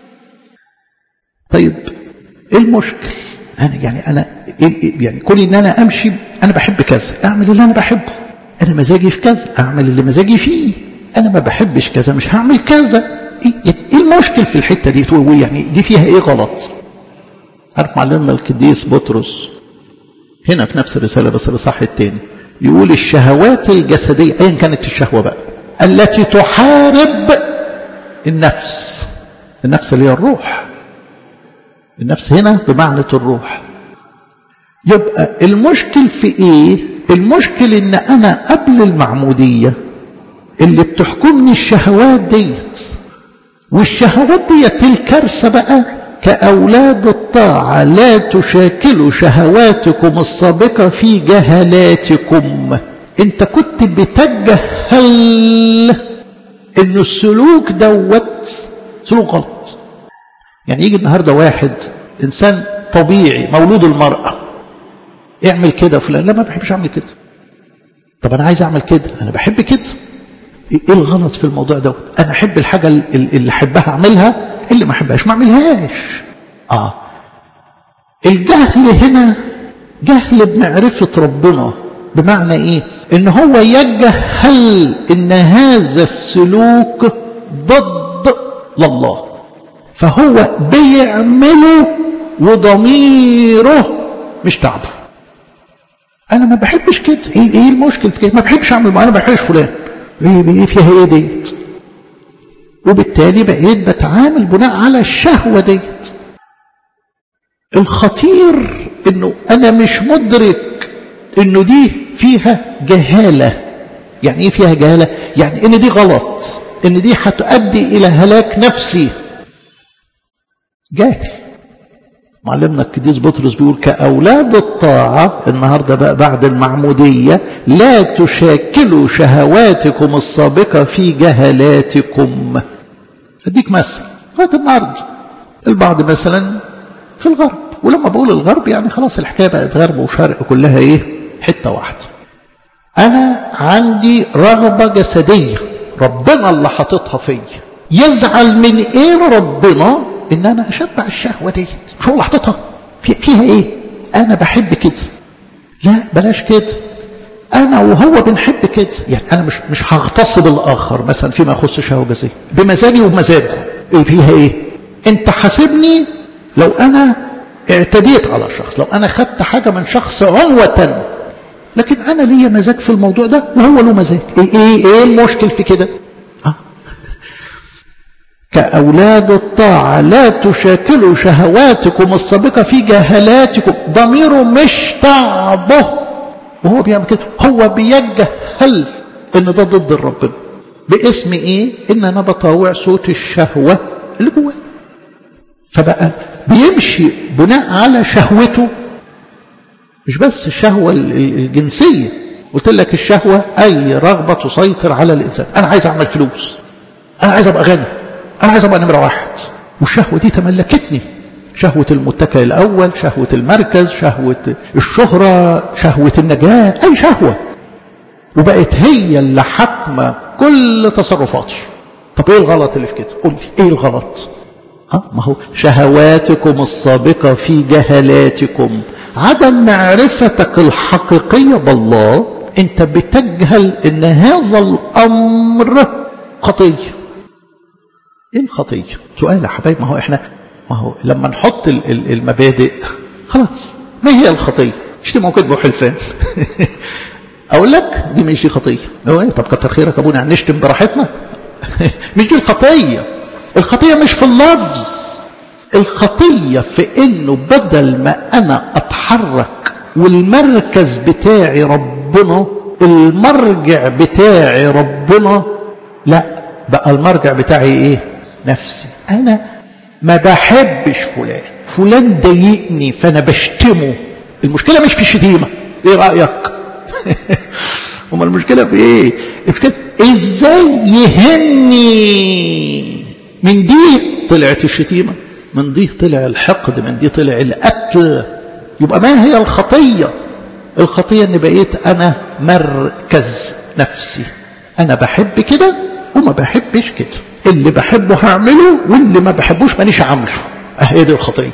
طيب ايه المشكل انا يعني انا يعني كون ان انا امشي انا بحب كذا اعمل اللي انا بحبه انا مزاجي في كذا اعمل اللي مزاجي فيه انا ما بحبش كذا مش هعمل كذا ايه المشكل في الحته دي تقول يعني دي فيها ايه غلط عارف معلمنا القديس بطرس هنا في نفس الرساله بس الاصحاح الثاني يقول الشهوات الجسديه ايا كانت الشهوه بقى التي تحارب النفس النفس اللي هي الروح النفس هنا بمعنى الروح يبقى المشكل في ايه المشكل ان انا قبل المعمودية اللي بتحكمني الشهوات ديت والشهوات ديت الكارثة بقى كأولاد الطاعة لا تشاكلوا شهواتكم السابقة في جهلاتكم انت كنت بتجهل ان السلوك دوت سلوك غلط يعني يجي النهاردة واحد إنسان طبيعي مولود المرأة اعمل كده فلان لا ما بحبش أعمل كده طب أنا عايز أعمل كده أنا بحب كده إيه الغلط في الموضوع دوت أنا أحب الحاجة اللي أحبها أعملها اللي ما أحبهاش ما أعملهاش آه الجهل هنا جهل بمعرفة ربنا بمعنى إيه إن هو يجهل إن هذا السلوك ضد لله فهو بيعمله وضميره مش تعبه انا ما بحبش كده ايه ايه المشكله في كده ما بحبش اعمل انا ما بحبش فلان ايه ايه فيها ايه ديت وبالتالي بقيت بتعامل بناء على الشهوه ديت الخطير انه انا مش مدرك انه دي فيها جهاله يعني ايه فيها جهاله يعني ان دي غلط ان دي هتؤدي الى هلاك نفسي جاهل معلمنا القديس بطرس بيقول كأولاد الطاعة النهاردة بقى بعد المعمودية لا تشاكلوا شهواتكم السابقة في جهلاتكم أديك مثل لغاية النهاردة البعض مثلا في الغرب ولما بقول الغرب يعني خلاص الحكاية بقت غرب وشرق كلها ايه حتة واحدة أنا عندي رغبة جسدية ربنا اللي حاططها فيا يزعل من ايه ربنا ان انا اشبع الشهوه ديت مش هو اللي حاططها في فيها ايه انا بحب كده لا بلاش كده انا وهو بنحب كده يعني انا مش مش هغتصب الاخر مثلا فيما يخص الشهوه الجسديه بمزاجي وبمزاجه ايه فيها ايه انت حاسبني لو انا اعتديت على شخص لو انا خدت حاجة من شخص عنوة لكن انا ليا مزاج في الموضوع ده وهو له مزاج ايه ايه ايه المشكل في كده آه. كأولاد الطاعة لا تشاكلوا شهواتكم السابقة في جهلاتكم ضميره مش تعبه وهو بيعمل كده هو بيجهل ان ده ضد ربنا باسم ايه ان انا بطاوع صوت الشهوة اللي جواه فبقى بيمشي بناء على شهوته مش بس الشهوة الجنسية قلت لك الشهوة أي رغبة تسيطر على الإنسان أنا عايز أعمل فلوس أنا عايز أبقى غني أنا عايز أبقى نمرة واحد والشهوة دي تملكتني شهوة المتكئ الأول شهوة المركز شهوة الشهرة شهوة النجاة أي شهوة وبقت هي اللي حاكمة كل تصرفاتي طب ايه الغلط اللي في كده قول لي ايه الغلط ها ما هو شهواتكم السابقة في جهلاتكم عدم معرفتك الحقيقية بالله انت بتجهل ان هذا الامر خطية ايه الخطية سؤال يا حبايب ما هو احنا ما هو لما نحط المبادئ خلاص ما هي الخطية اشتموا كذبوا حلفان اقول لك دي مش دي خطية هو ايه طب كتر خيرك ابونا يعني نشتم براحتنا مش دي الخطية الخطية مش في اللفظ الخطية في انه بدل ما انا اتحرك والمركز بتاعي ربنا المرجع بتاعي ربنا لا بقى المرجع بتاعي ايه نفسي انا ما بحبش فلان فلان ضايقني فانا بشتمه المشكلة مش في الشتيمة ايه رأيك امال المشكلة في ايه المشكلة ازاي يهني من دي طلعت الشتيمة من دي طلع الحقد من دي طلع القتل يبقى ما هي الخطية الخطية ان بقيت انا مركز نفسي انا بحب كده وما بحبش كده اللي بحبه هعمله واللي ما بحبوش مانيش عامله اهي دي الخطية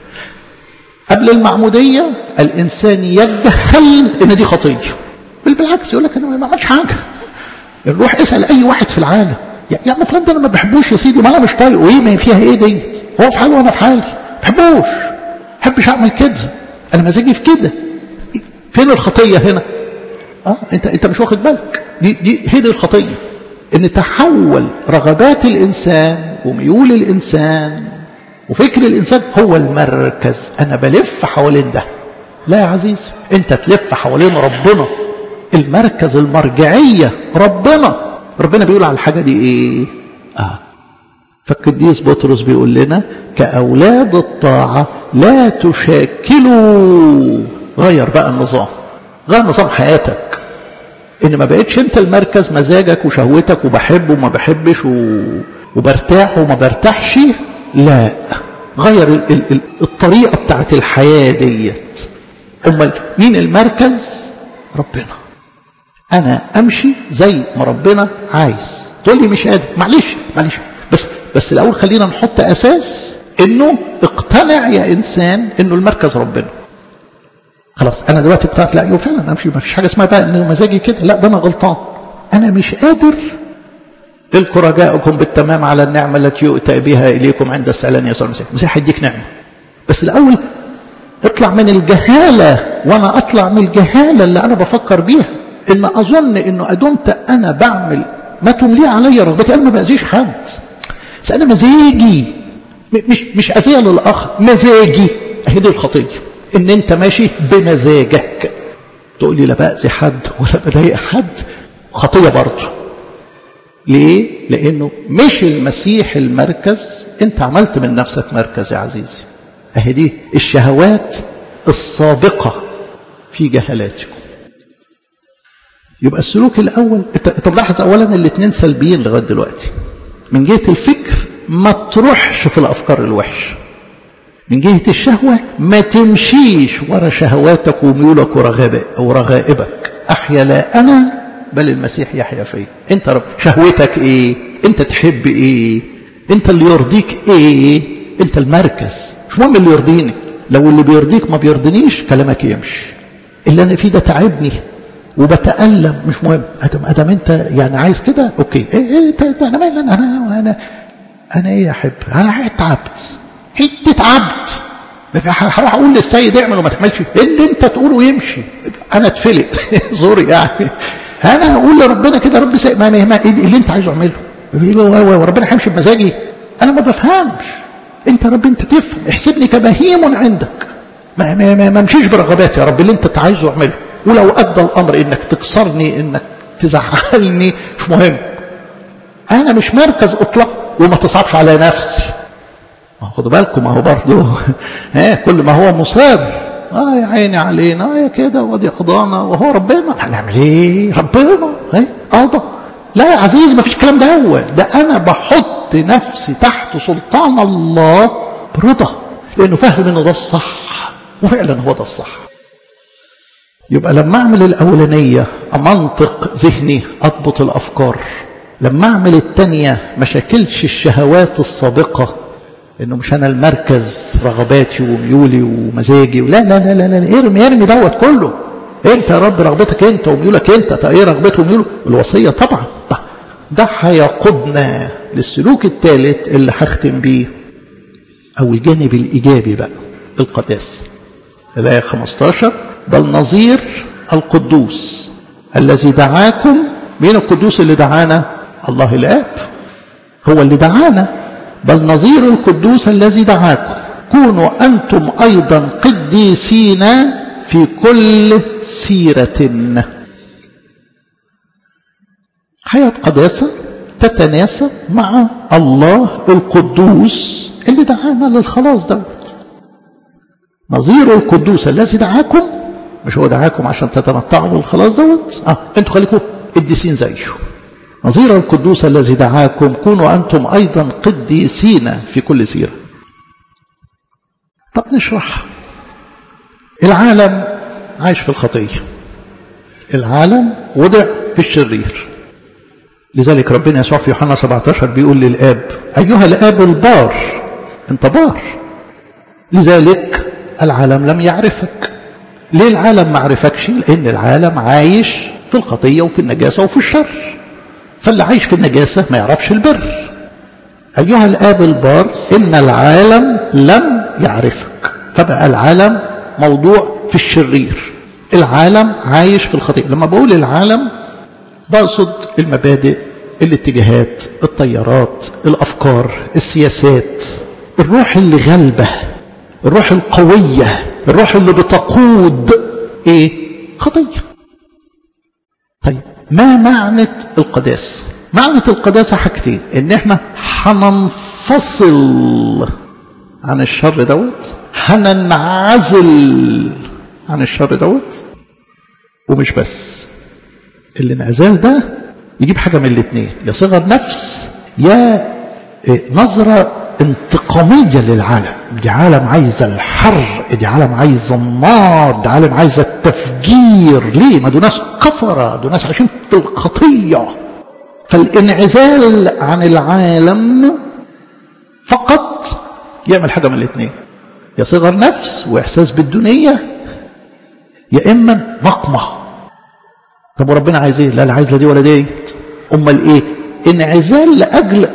قبل المعمودية الانسان يجهل ان دي خطية بل بالعكس يقول لك انا ما عملش حاجة روح اسأل اي واحد في العالم يا عم فلان ده انا ما بحبوش يا سيدي ما انا مش طايقه ايه ما فيها ايه دي هو في حاله وانا في حالي ما بحبوش ما بحبش اعمل كده انا مزاجي في كده فين الخطيه هنا اه انت انت مش واخد بالك دي دي هي دي الخطيه ان تحول رغبات الانسان وميول الانسان وفكر الانسان هو المركز انا بلف حوالين ده لا يا عزيزي انت تلف حوالين ربنا المركز المرجعيه ربنا ربنا بيقول على الحاجه دي ايه اه فالقديس بطرس بيقول لنا كأولاد الطاعة لا تشاكلوا غير بقى النظام غير نظام حياتك ان ما بقتش انت المركز مزاجك وشهوتك وبحب وما بحبش و... وبرتاح وما برتاحش لا غير ال... ال... الطريقة بتاعت الحياة ديت امال مين المركز ربنا انا امشي زي ما ربنا عايز تقول لي مش قادر معلش معلش بس بس الاول خلينا نحط اساس انه اقتنع يا انسان انه المركز ربنا خلاص انا دلوقتي اقتنعت لا يو فعلا امشي ما فيش حاجه اسمها بقى ان مزاجي كده لا ده انا غلطان انا مش قادر تلك رجاؤكم بالتمام على النعمه التي يؤتى بها اليكم عند السلام يسوع المسيح المسيح هيديك نعمه بس الاول اطلع من الجهاله وانا اطلع من الجهاله اللي انا بفكر بيها ان اظن انه ادمت انا بعمل ما تملي علي رغبتي انا ما باذيش حد بس انا مزاجي مش مش اذيه للاخر مزاجي اهي دي الخطيه ان انت ماشي بمزاجك تقول لي لا باذي حد ولا بضايق حد خطيه برضه ليه لانه مش المسيح المركز انت عملت من نفسك مركز يا عزيزي اهي دي الشهوات السابقه في جهلاتكم يبقى السلوك الاول طب لاحظ اولا الاثنين سلبيين لغايه دلوقتي من جهه الفكر ما تروحش في الافكار الوحشه من جهه الشهوه ما تمشيش ورا شهواتك وميولك ورغبك ورغائبك احيا لا انا بل المسيح يحيا فيا انت رب شهوتك ايه انت تحب ايه انت اللي يرضيك ايه انت المركز مش مهم اللي يرضيني لو اللي بيرضيك ما بيرضينيش كلامك يمشي اللي انا فيه ده تعبني وبتألم مش مهم ادم ادم انت يعني عايز كده اوكي ايه ايه انت انا مالي انا انا انا ايه يا حب انا اتعبت حته عبد هروح اقول للسيد اعمل وما تعملش اللي انت تقوله يمشي انا اتفلق سوري يعني انا اقول لربنا كده رب سي... ما ما اللي انت عايزه اعمله وربنا هيمشي بمزاجي انا ما بفهمش انت رب انت تفهم احسبني كبهيم عندك ما ما ما, ما امشيش برغباتي يا رب اللي انت عايزه اعمله ولو ادى الامر انك تكسرني انك تزعلني مش مهم انا مش مركز اطلاق وما تصعبش على نفسي خدوا بالكم اهو برضه ها كل ما هو مصر اه يا عيني علينا اه يا كده وادي قضانا وهو ربنا هنعمل ايه ربنا ايه قضى لا يا عزيزي ما فيش الكلام ده هو ده انا بحط نفسي تحت سلطان الله برضا لانه فاهم انه ده الصح وفعلا هو ده الصح يبقى لما اعمل الاولانيه امنطق ذهني اضبط الافكار لما اعمل الثانيه ما شكلش الشهوات السابقه انه مش انا المركز رغباتي وميولي ومزاجي لا لا لا لا, لا ارمي ارمي دوت كله انت يا رب رغبتك انت وميولك انت ايه رغبته وميوله الوصيه طبعا ده هيقودنا للسلوك الثالث اللي هختم بيه او الجانب الايجابي بقى القداسه الايه 15 بل نظير القدوس الذي دعاكم مين القدوس اللي دعانا الله الاب هو اللي دعانا بل نظير القدوس الذي دعاكم كونوا أنتم أيضا قديسين في كل سيرة حياة قداسة تتناسب مع الله القدوس اللي دعانا للخلاص دوت نظير القدوس الذي دعاكم مش هو دعاكم عشان تتمتعوا بالخلاص دوت اه انتوا خليكم قديسين زيه نظير القدوس الذي دعاكم كونوا أنتم أيضا قديسين في كل سيرة طب نشرح العالم عايش في الخطية العالم وضع في الشرير لذلك ربنا يسوع في يوحنا 17 بيقول للآب أيها الآب البار أنت بار لذلك العالم لم يعرفك ليه العالم ما عرفكش لأن العالم عايش في الخطية وفي النجاسة وفي الشر فاللي عايش في النجاسة ما يعرفش البر أيها الآب البار إن العالم لم يعرفك فبقى العالم موضوع في الشرير العالم عايش في الخطيئة لما بقول العالم بقصد المبادئ الاتجاهات الطيارات الأفكار السياسات الروح اللي غلبة الروح القوية الروح اللي بتقود ايه خطية طيب ما معنى القداسة معنى القداسة حاجتين ان احنا هننفصل عن الشر دوت هننعزل عن الشر دوت ومش بس الانعزال ده يجيب حاجة من الاثنين يا صغر نفس يا نظرة انتقامية للعالم دي عالم عايزة الحر دي عالم عايزة النار دي عالم عايزة التفجير ليه ما دول ناس كفرة دول ناس عايشين في الخطية فالانعزال عن العالم فقط يعمل حاجة من الاثنين يا صغر نفس واحساس بالدنيا يا اما نقمة طب وربنا عايز ايه لا لا عايز لا دي ولا ديت امال ايه انعزال لاجل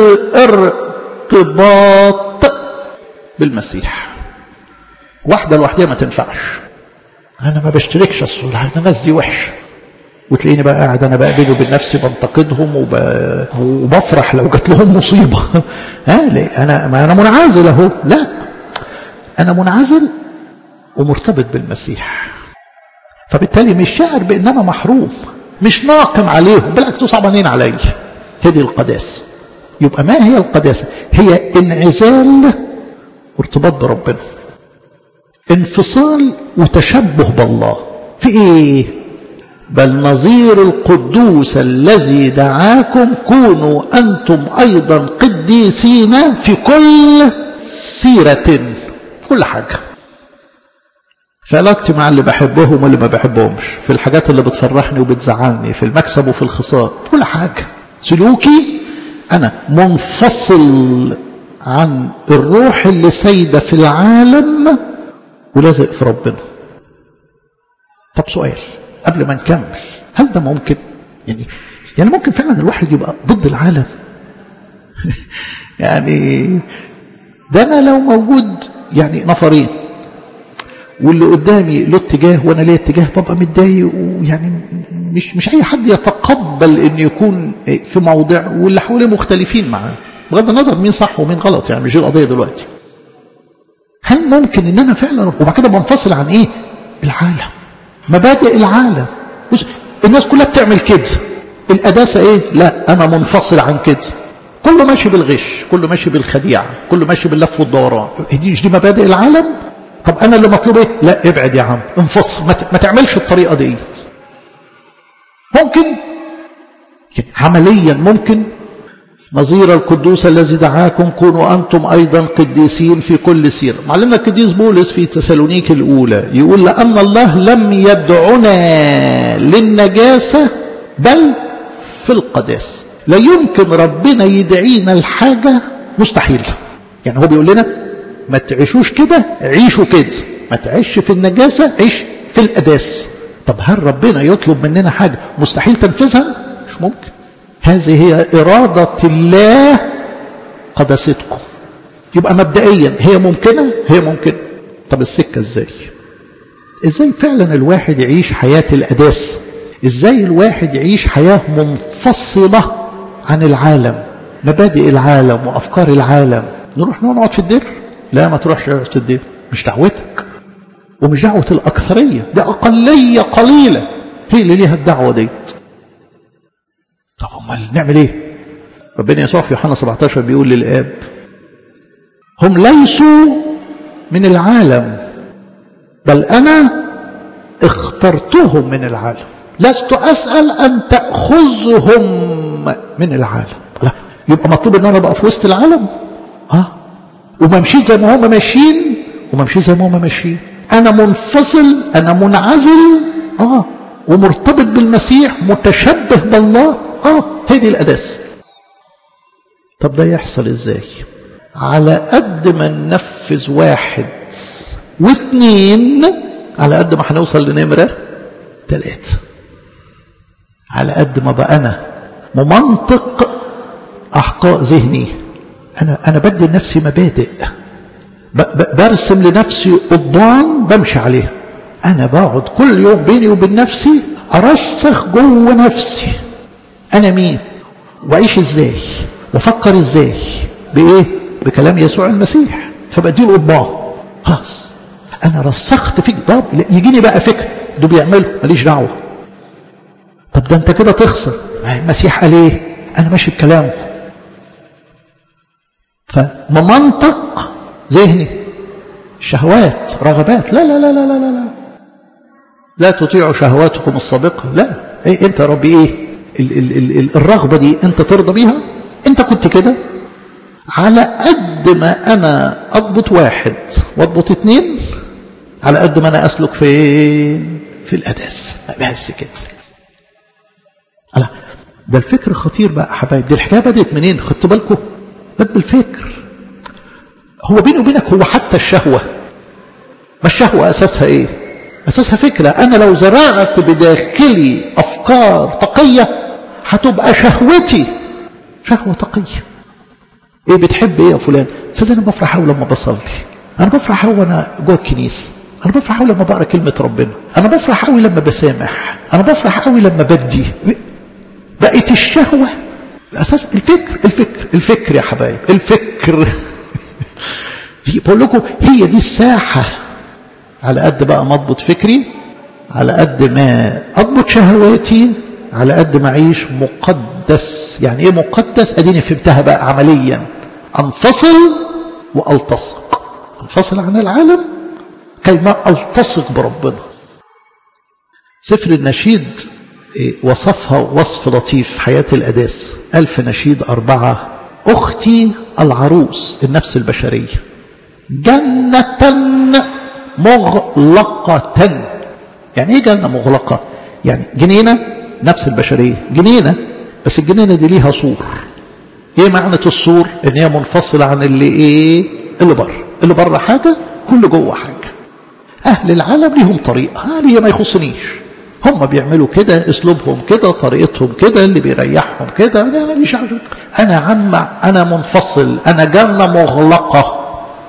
الارتباط بالمسيح واحده لوحدها ما تنفعش انا ما بشتركش اصل الناس دي وحشه وتلاقيني بقى قاعد انا بقى بيني وبين نفسي بنتقدهم وب... وبفرح لو جات لهم مصيبه ها ليه انا ما انا منعزل اهو لا انا منعزل ومرتبط بالمسيح فبالتالي مش شاعر بان انا محروم مش ناقم عليهم بالعكس صعبانين عليا هذه القداسه يبقى ما هي القداسه هي انعزال وارتباط بربنا انفصال وتشبه بالله في ايه بل نظير القدوس الذي دعاكم كونوا انتم ايضا قديسين في كل سيره كل حاجه في علاقتي مع اللي بحبهم واللي ما بحبهمش في الحاجات اللي بتفرحني وبتزعلني في المكسب وفي الخسارة كل حاجة سلوكي أنا منفصل عن الروح اللي سايدة في العالم ولازق في ربنا طب سؤال قبل ما نكمل هل ده ممكن يعني يعني ممكن فعلا الواحد يبقى ضد العالم يعني ده انا لو موجود يعني نفرين واللي قدامي له اتجاه وانا ليه اتجاه ببقى متضايق ويعني مش مش اي حد يتقبل ان يكون في موضع واللي حواليه مختلفين معاه بغض النظر مين صح ومين غلط يعني مش دي القضيه دلوقتي هل ممكن ان انا فعلا وبعد كده بنفصل عن ايه العالم مبادئ العالم بص الناس كلها بتعمل كده القداسه ايه لا انا منفصل عن كده كله ماشي بالغش كله ماشي بالخديعه كله ماشي باللف والدوران دي مش دي مبادئ العالم طب انا اللي مطلوب ايه لا ابعد يا عم انفصل ما تعملش الطريقه دي ممكن عمليا ممكن نظير القدوس الذي دعاكم كونوا أنتم أيضا قديسين في كل سيرة معلمنا القديس بولس في تسالونيك الأولى يقول لأن الله لم يدعنا للنجاسة بل في القداسة لا يمكن ربنا يدعينا الحاجة مستحيل يعني هو بيقول لنا ما تعيشوش كده عيشوا كده ما تعيش في النجاسة عيش في القداسة طب هل ربنا يطلب مننا حاجة مستحيل تنفذها مش ممكن هذه هي إرادة الله قداستكم يبقى مبدئيا هي ممكنة هي ممكنة طب السكة ازاي ازاي فعلا الواحد يعيش حياة القداسة ازاي الواحد يعيش حياة منفصلة عن العالم مبادئ العالم وأفكار العالم نروح نقعد في الدير لا ما تروحش في الدير مش دعوتك ومش دعوة الأكثرية دي أقلية قليلة هي اللي ليها الدعوة ديت طب امال نعمل ايه ربنا يسوع في يوحنا 17 بيقول للاب هم ليسوا من العالم بل انا اخترتهم من العالم لست اسال ان تاخذهم من العالم لا يبقى مطلوب ان انا ابقى في وسط العالم اه وما مشيت زي ما هم ماشيين وما مشيت زي ما هم ماشيين انا منفصل انا منعزل اه ومرتبط بالمسيح متشبه بالله اه هي دي القداسه طب ده يحصل ازاي على قد ما ننفذ واحد واثنين على قد ما هنوصل لنمره ثلاثه على قد ما بقى انا ممنطق احقاء ذهني انا انا بدي لنفسي مبادئ برسم لنفسي قضبان بمشي عليها انا بقعد كل يوم بيني وبين نفسي ارسخ جوه نفسي انا مين واعيش ازاي وافكر ازاي بايه بكلام يسوع المسيح فبدي له قضبان خلاص انا رسخت فيك طب يجيني بقى فكر ده بيعمله ماليش دعوه طب ده انت كده تخسر المسيح قال ايه انا ماشي بكلامه فمنطق ذهني شهوات رغبات لا لا لا لا لا لا لا تطيعوا شهواتكم السابقة لا إيه انت يا ربي ايه ال ال ال ال الرغبة دي انت ترضى بيها انت كنت كده على قد ما انا اضبط واحد واضبط اتنين على قد ما انا اسلك فين في القداس بس كده لا ده الفكر خطير بقى حبايب دي الحكايه بدات منين خدتوا بالكم بدأ بالفكر هو بيني وبينك هو حتى الشهوة ما الشهوة أساسها إيه أساسها فكرة أنا لو زرعت بداخلي أفكار تقية هتبقى شهوتي شهوة تقية إيه بتحب إيه يا فلان صدق أنا بفرح أوي لما بصلي أنا بفرح أوي وأنا جوه الكنيسة أنا بفرح أوي لما بقرأ كلمة ربنا أنا بفرح أوي لما بسامح أنا بفرح أوي لما بدي بقت الشهوة أساس الفكر الفكر الفكر يا حبايب الفكر بقول لكم هي دي الساحة على قد بقى ما اضبط فكري على قد ما اضبط شهواتي على قد ما اعيش مقدس يعني ايه مقدس اديني فهمتها بقى عمليا انفصل والتصق انفصل عن العالم كيما التصق بربنا سفر النشيد وصفها وصف لطيف حياة الأداس ألف نشيد أربعة أختي العروس النفس البشرية جنة مغلقة يعني ايه جنة مغلقة يعني جنينة نفس البشرية جنينة بس الجنينة دي ليها سور ايه معنى السور ان هي منفصلة عن اللي ايه اللي بره اللي بره حاجة كل جوه حاجة اهل العالم ليهم طريقة هي ما يخصنيش هم بيعملوا كده اسلوبهم كده طريقتهم كده اللي بيريحهم كده انا مش انا عم انا منفصل انا جنه مغلقه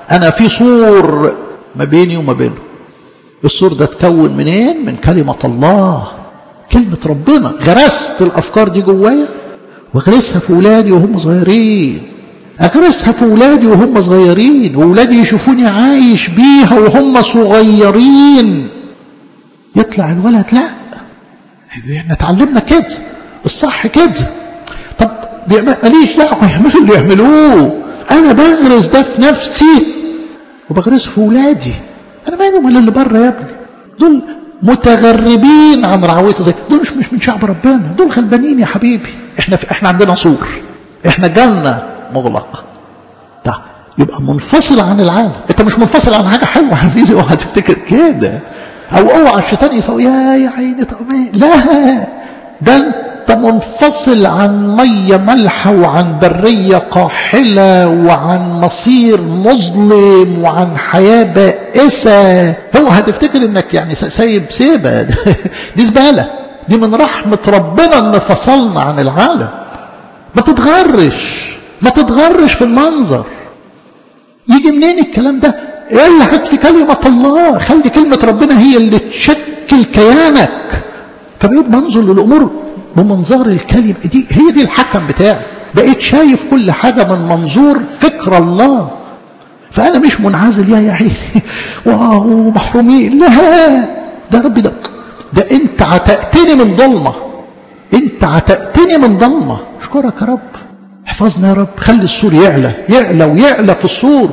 أنا في سور ما بيني وما بينه السور ده اتكون منين من كلمة الله كلمة ربنا غرست الأفكار دي جوايا وغرسها في ولادي وهم صغيرين أغرسها في ولادي وهم صغيرين وولادي يشوفوني عايش بيها وهم صغيرين يطلع الولد لا احنا اتعلمنا كده الصح كده طب ماليش دعوه يعملوا اللي يعملوه انا بغرس ده في نفسي وبغرسه في ولادي انا مالهم ولا اللي بره يا ابني دول متغربين عن رعويته زي دول مش مش من شعب ربنا دول غلبانين يا حبيبي احنا في احنا عندنا سور احنا جالنا مغلق ده يبقى منفصل عن العالم انت مش منفصل عن حاجه حلوه عزيزي اوعى تفتكر كده او اوعى الشيطان يسوي يا يا عيني طب لا ده انت منفصل عن ميه مالحه وعن بريه قاحله وعن مصير مظلم وعن حياه بائسه هو هتفتكر انك يعني سايب سيبه دي زباله دي من رحمه ربنا ان فصلنا عن العالم ما تتغرش ما تتغرش في المنظر يجي منين الكلام ده الحق في كلمة الله خلي كلمة ربنا هي اللي تشكل كيانك فبقيت بنظر للأمور بمنظار الكلمة دي هي دي الحكم بتاعي بقيت شايف كل حاجة من منظور فكر الله فأنا مش منعزل يا يا عيني واو محرومين لا ده ربي ده ده أنت عتقتني من ضلمة أنت عتقتني من ضلمة أشكرك يا رب احفظنا يا رب خلي السور يعلى يعلى ويعلى في السور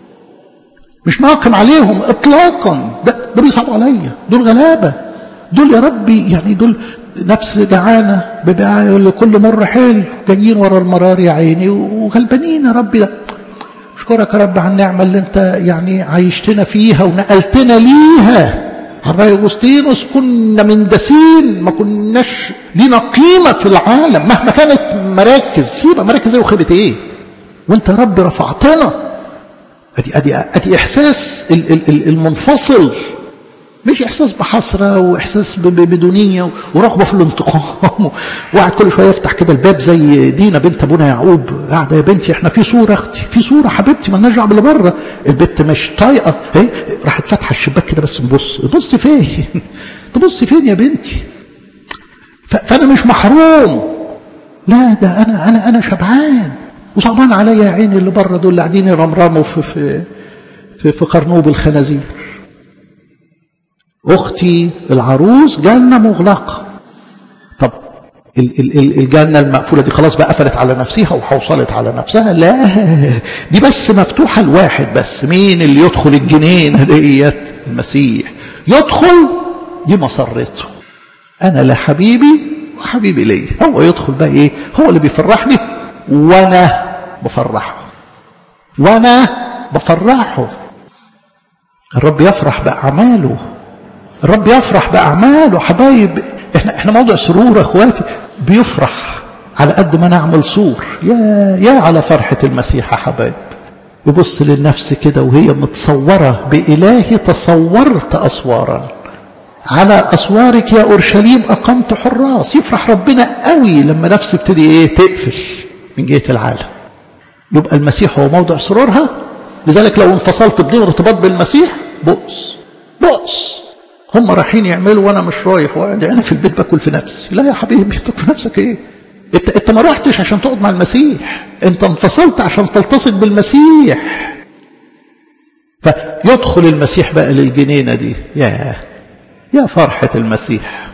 مش ناقم عليهم اطلاقا ده, ده بيصعبوا عليا دول غلابه دول يا ربي يعني دول نفس جعانه ببيع يقول لي كل مره حلو جايين ورا المرار يا عيني وغلبانين يا ربي ده اشكرك يا رب على النعمه اللي انت يعني عايشتنا فيها ونقلتنا ليها الرأي أغسطينوس كنا مندسين ما كناش لينا قيمة في العالم مهما كانت مراكز سيبها مراكز ايه وخيبة ايه وانت يا رب رفعتنا ادي ادي ادي احساس المنفصل مش احساس بحسره واحساس بدونيه ورغبه في الانتقام وقعد كل شويه يفتح كده الباب زي دينا بنت ابونا يعقوب قاعده يا بنتي احنا في صوره اختي في صوره حبيبتي مالناش دعوه باللي بره البت مش طايقه اهي راحت فاتحه الشباك كده بس نبص تبص فين تبص فين يا بنتي فانا مش محروم لا ده انا انا انا شبعان وصعبان عليا يا عيني اللي بره دول اللي قاعدين يرمرموا في في في, في قرنوب الخنازير اختي العروس جنه مغلقه طب الجنه المقفوله دي خلاص بقى قفلت على نفسها وحوصلت على نفسها لا دي بس مفتوحه لواحد بس مين اللي يدخل الجنينه ديت المسيح يدخل دي مسرته انا لحبيبي وحبيبي ليا هو يدخل بقى ايه هو اللي بيفرحني وانا بفرحه وانا بفرحه الرب يفرح باعماله الرب يفرح باعماله حبايب احنا احنا موضع سرور اخواتي بيفرح على قد ما نعمل سور يا يا على فرحه المسيح يا حبايب يبص للنفس كده وهي متصوره بالهي تصورت اسوارا على اسوارك يا اورشليم اقمت حراس يفرح ربنا قوي لما نفسي ابتدي ايه تقفل من جهه العالم يبقى المسيح هو موضع سرورها لذلك لو انفصلت بدون ارتباط بالمسيح بؤس بؤس هم رايحين يعملوا وانا مش رايح وقاعد انا في البيت باكل في نفسي لا يا حبيبي تاكل في نفسك ايه انت انت ما رحتش عشان تقعد مع المسيح انت انفصلت عشان تلتصق بالمسيح فيدخل المسيح بقى للجنينه دي يا يا فرحه المسيح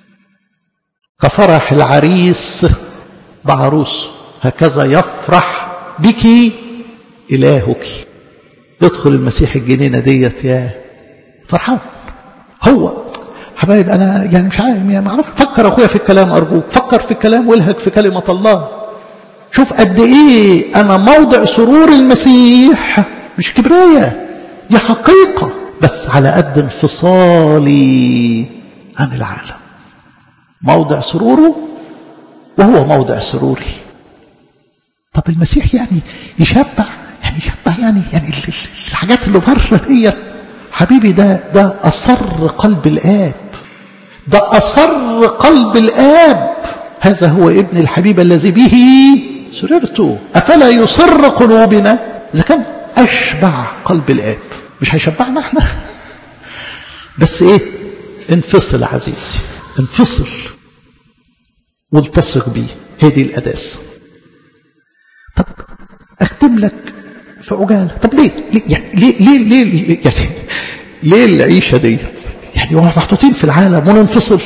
كفرح العريس بعروس هكذا يفرح بك إلهك يدخل المسيح الجنينة ديت يا فرحان هو حبايب أنا يعني مش عارف يعني معرف فكر أخويا في الكلام أرجوك فكر في الكلام والهج في كلمة الله شوف قد إيه أنا موضع سرور المسيح مش كبرية دي حقيقة بس على قد انفصالي عن العالم موضع سروره وهو موضع سروري طب المسيح يعني يشبع يعني يشبع يعني يعني الحاجات اللي بره ديت حبيبي ده ده أصر قلب الآب ده أصر قلب الآب هذا هو ابن الحبيب الذي به سررت أفلا يصر قلوبنا إذا كان أشبع قلب الآب مش هيشبعنا احنا بس ايه انفصل عزيزي انفصل والتصق بيه هي دي القداسة طب اختم لك في عجالة طب ليه ليه يعني ليه ليه ليه يعني ليه العيشة ديت يعني هو محطوطين في العالم وننفصل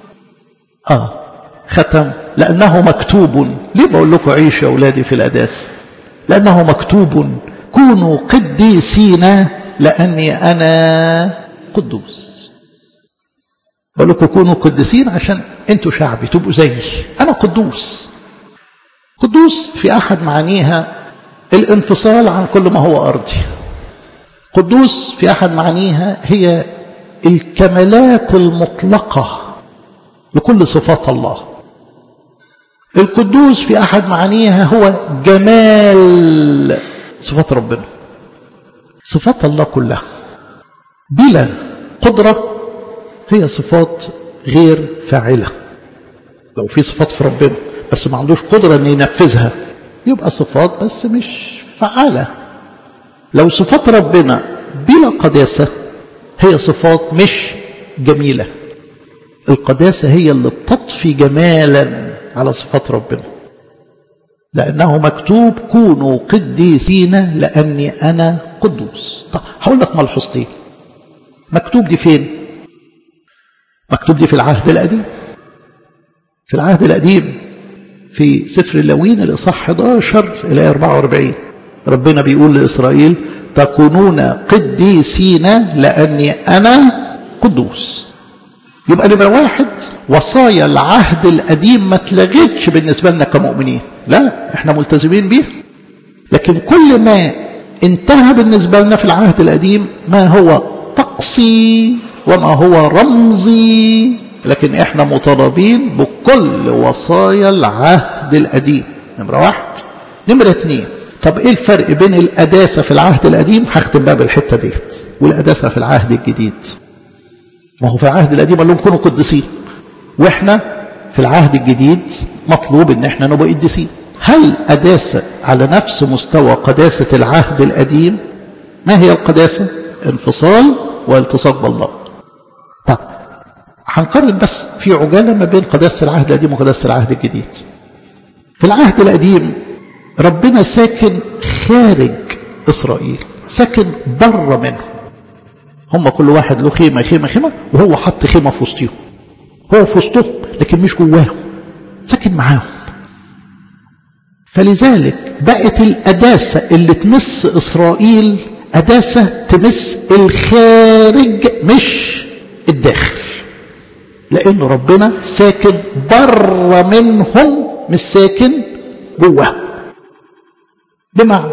اه ختم لأنه مكتوب ليه بقول لكم عيش يا أولادي في القداسة لأنه مكتوب كونوا قديسين لأني أنا قدوس بقول لكم كونوا قديسين عشان انتوا شعبي تبقوا زيي أنا قدوس قدوس في أحد معانيها الانفصال عن كل ما هو أرضي قدوس في أحد معانيها هي الكمالات المطلقة لكل صفات الله القدوس في أحد معانيها هو جمال صفات ربنا صفات الله كلها بلا قدرة هي صفات غير فاعلة لو في صفات في ربنا بس ما عندوش قدرة أن ينفذها يبقى صفات بس مش فعالة لو صفات ربنا بلا قداسة هي صفات مش جميلة القداسة هي اللي بتطفي جمالا على صفات ربنا لأنه مكتوب كونوا قديسين لأني أنا قدوس طب هقول لك ملحوظتين مكتوب دي فين مكتوب دي في العهد القديم في العهد القديم في سفر اللوين الإصحاح 11 إلى 44 ربنا بيقول لإسرائيل تكونون قديسين لأني أنا قدوس يبقى نمرة واحد وصايا العهد القديم ما اتلغتش بالنسبة لنا كمؤمنين لا احنا ملتزمين بيها لكن كل ما انتهى بالنسبة لنا في العهد القديم ما هو طقسي وما هو رمزي لكن احنا مطالبين بكل وصايا العهد القديم نمرة واحد نمرة اتنين طب ايه الفرق بين القداسة في العهد القديم هختم بقى بالحتة ديت والقداسة في العهد الجديد ما هو في العهد القديم قال لهم كونوا قديسين واحنا في العهد الجديد مطلوب ان احنا نبقى قديسين هل قداسة على نفس مستوى قداسة العهد القديم ما هي القداسة انفصال والتصاق بالله طب هنقارن بس في عجالة ما بين قداسة العهد القديم وقداسة العهد الجديد في العهد القديم ربنا ساكن خارج إسرائيل ساكن بره منهم هم كل واحد له خيمة خيمة خيمة وهو حط خيمة في وسطهم هو في وسطهم لكن مش جواهم ساكن معاهم فلذلك بقت القداسة اللي تمس إسرائيل قداسة تمس الخارج مش الداخل لأن ربنا ساكن بره منهم مش ساكن جواهم بمعنى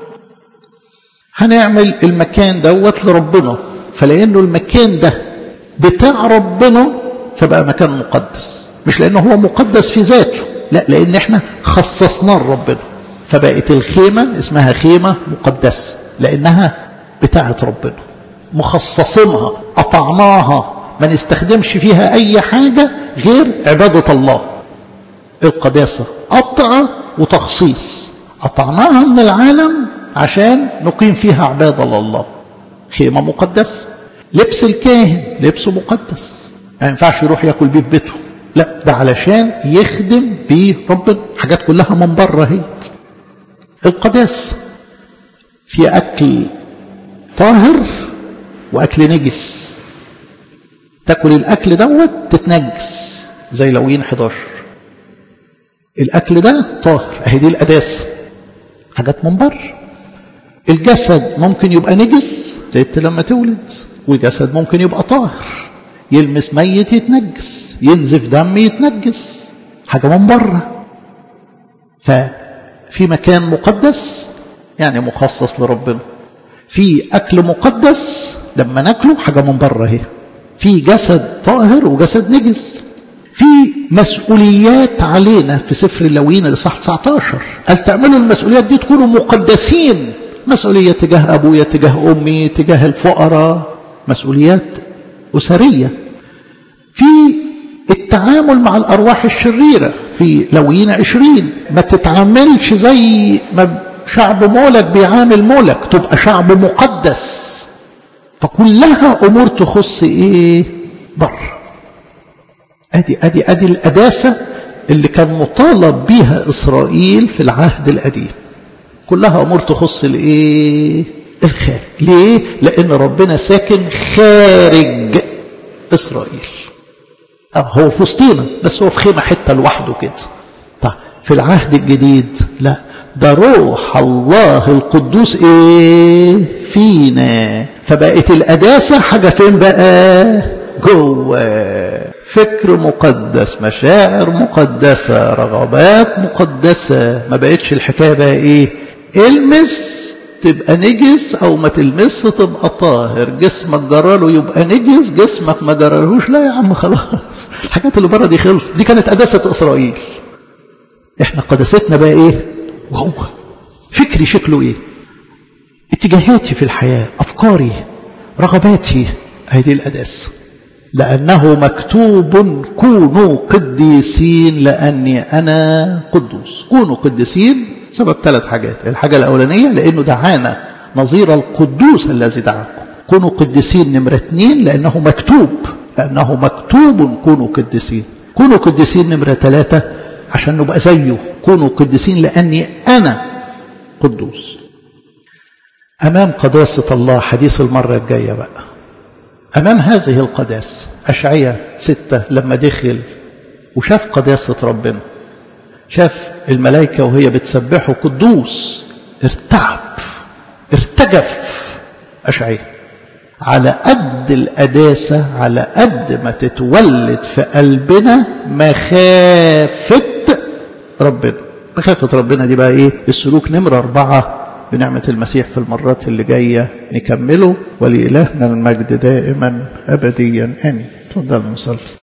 هنعمل المكان دوت لربنا فلأنه المكان ده بتاع ربنا فبقى مكان مقدس مش لأنه هو مقدس في ذاته لا لأن احنا خصصناه لربنا فبقت الخيمة اسمها خيمة مقدسة لأنها بتاعة ربنا مخصصينها قطعناها ما نستخدمش فيها أي حاجة غير عبادة الله القداسة قطع وتخصيص قطعناها من العالم عشان نقيم فيها عبادة لله خيمة مقدسة لبس الكاهن لبسه مقدس ما ينفعش يروح ياكل بيه في بيته لا ده علشان يخدم بيه ربنا حاجات كلها من بره هي القداسة في أكل طاهر وأكل نجس تاكل الأكل دوت تتنجس زي لوين 11 الأكل ده طاهر أهي دي القداسة حاجات من بره الجسد ممكن يبقى نجس زي انت لما تولد والجسد ممكن يبقى طاهر يلمس ميت يتنجس ينزف دم يتنجس حاجة من بره ففي مكان مقدس يعني مخصص لربنا في أكل مقدس لما ناكله حاجة من بره اهي في جسد طاهر وجسد نجس في مسؤوليات علينا في سفر اللوين الإصحاح 19 قال تعملوا المسؤوليات دي تكونوا مقدسين مسؤولية تجاه أبويا تجاه أمي تجاه الفقراء مسؤوليات أسرية في التعامل مع الأرواح الشريرة في لوين عشرين ما تتعاملش زي ما شعب مولك بيعامل مولك تبقى شعب مقدس فكلها امور تخص ايه بر ادي ادي ادي القداسه اللي كان مطالب بيها اسرائيل في العهد القديم كلها امور تخص الايه الخارج ليه لان ربنا ساكن خارج اسرائيل أه هو في وسطينا بس هو في خيمه حته لوحده كده طيب في العهد الجديد لا ده روح الله القدوس ايه فينا فبقت القداسه حاجه فين بقى جوه فكر مقدس مشاعر مقدسه رغبات مقدسه ما بقتش الحكايه بقى ايه المس تبقى نجس او ما تلمس تبقى طاهر جسمك جراله يبقى نجس جسمك ما جرالهوش لا يا عم خلاص الحاجات اللي بره دي خلص دي كانت قداسه اسرائيل احنا قداستنا بقى ايه جوه فكري شكله ايه اتجاهاتي في الحياه افكاري رغباتي هذه القداسه لانه مكتوب كونوا قديسين لاني انا قدوس كونوا قديسين سبب ثلاث حاجات الحاجة الأولانية لأنه دعانا نظير القدوس الذي دعاكم كونوا قديسين نمرة اثنين لأنه مكتوب لأنه مكتوب كونوا قديسين كونوا قديسين نمرة ثلاثة عشان نبقى زيه كونوا قديسين لأني أنا قدوس أمام قداسة الله حديث المرة الجاية بقى أمام هذه القداسة أشعية ستة لما دخل وشاف قداسة ربنا شاف الملائكة وهي بتسبحه قدوس ارتعب ارتجف أشعية على قد القداسة على قد ما تتولد في قلبنا مخافة ربنا مخافة ربنا دي بقى ايه السلوك نمرة أربعة بنعمة المسيح في المرات اللي جاية نكمله ولإلهنا المجد دائما أبديا آمين تفضل نصلي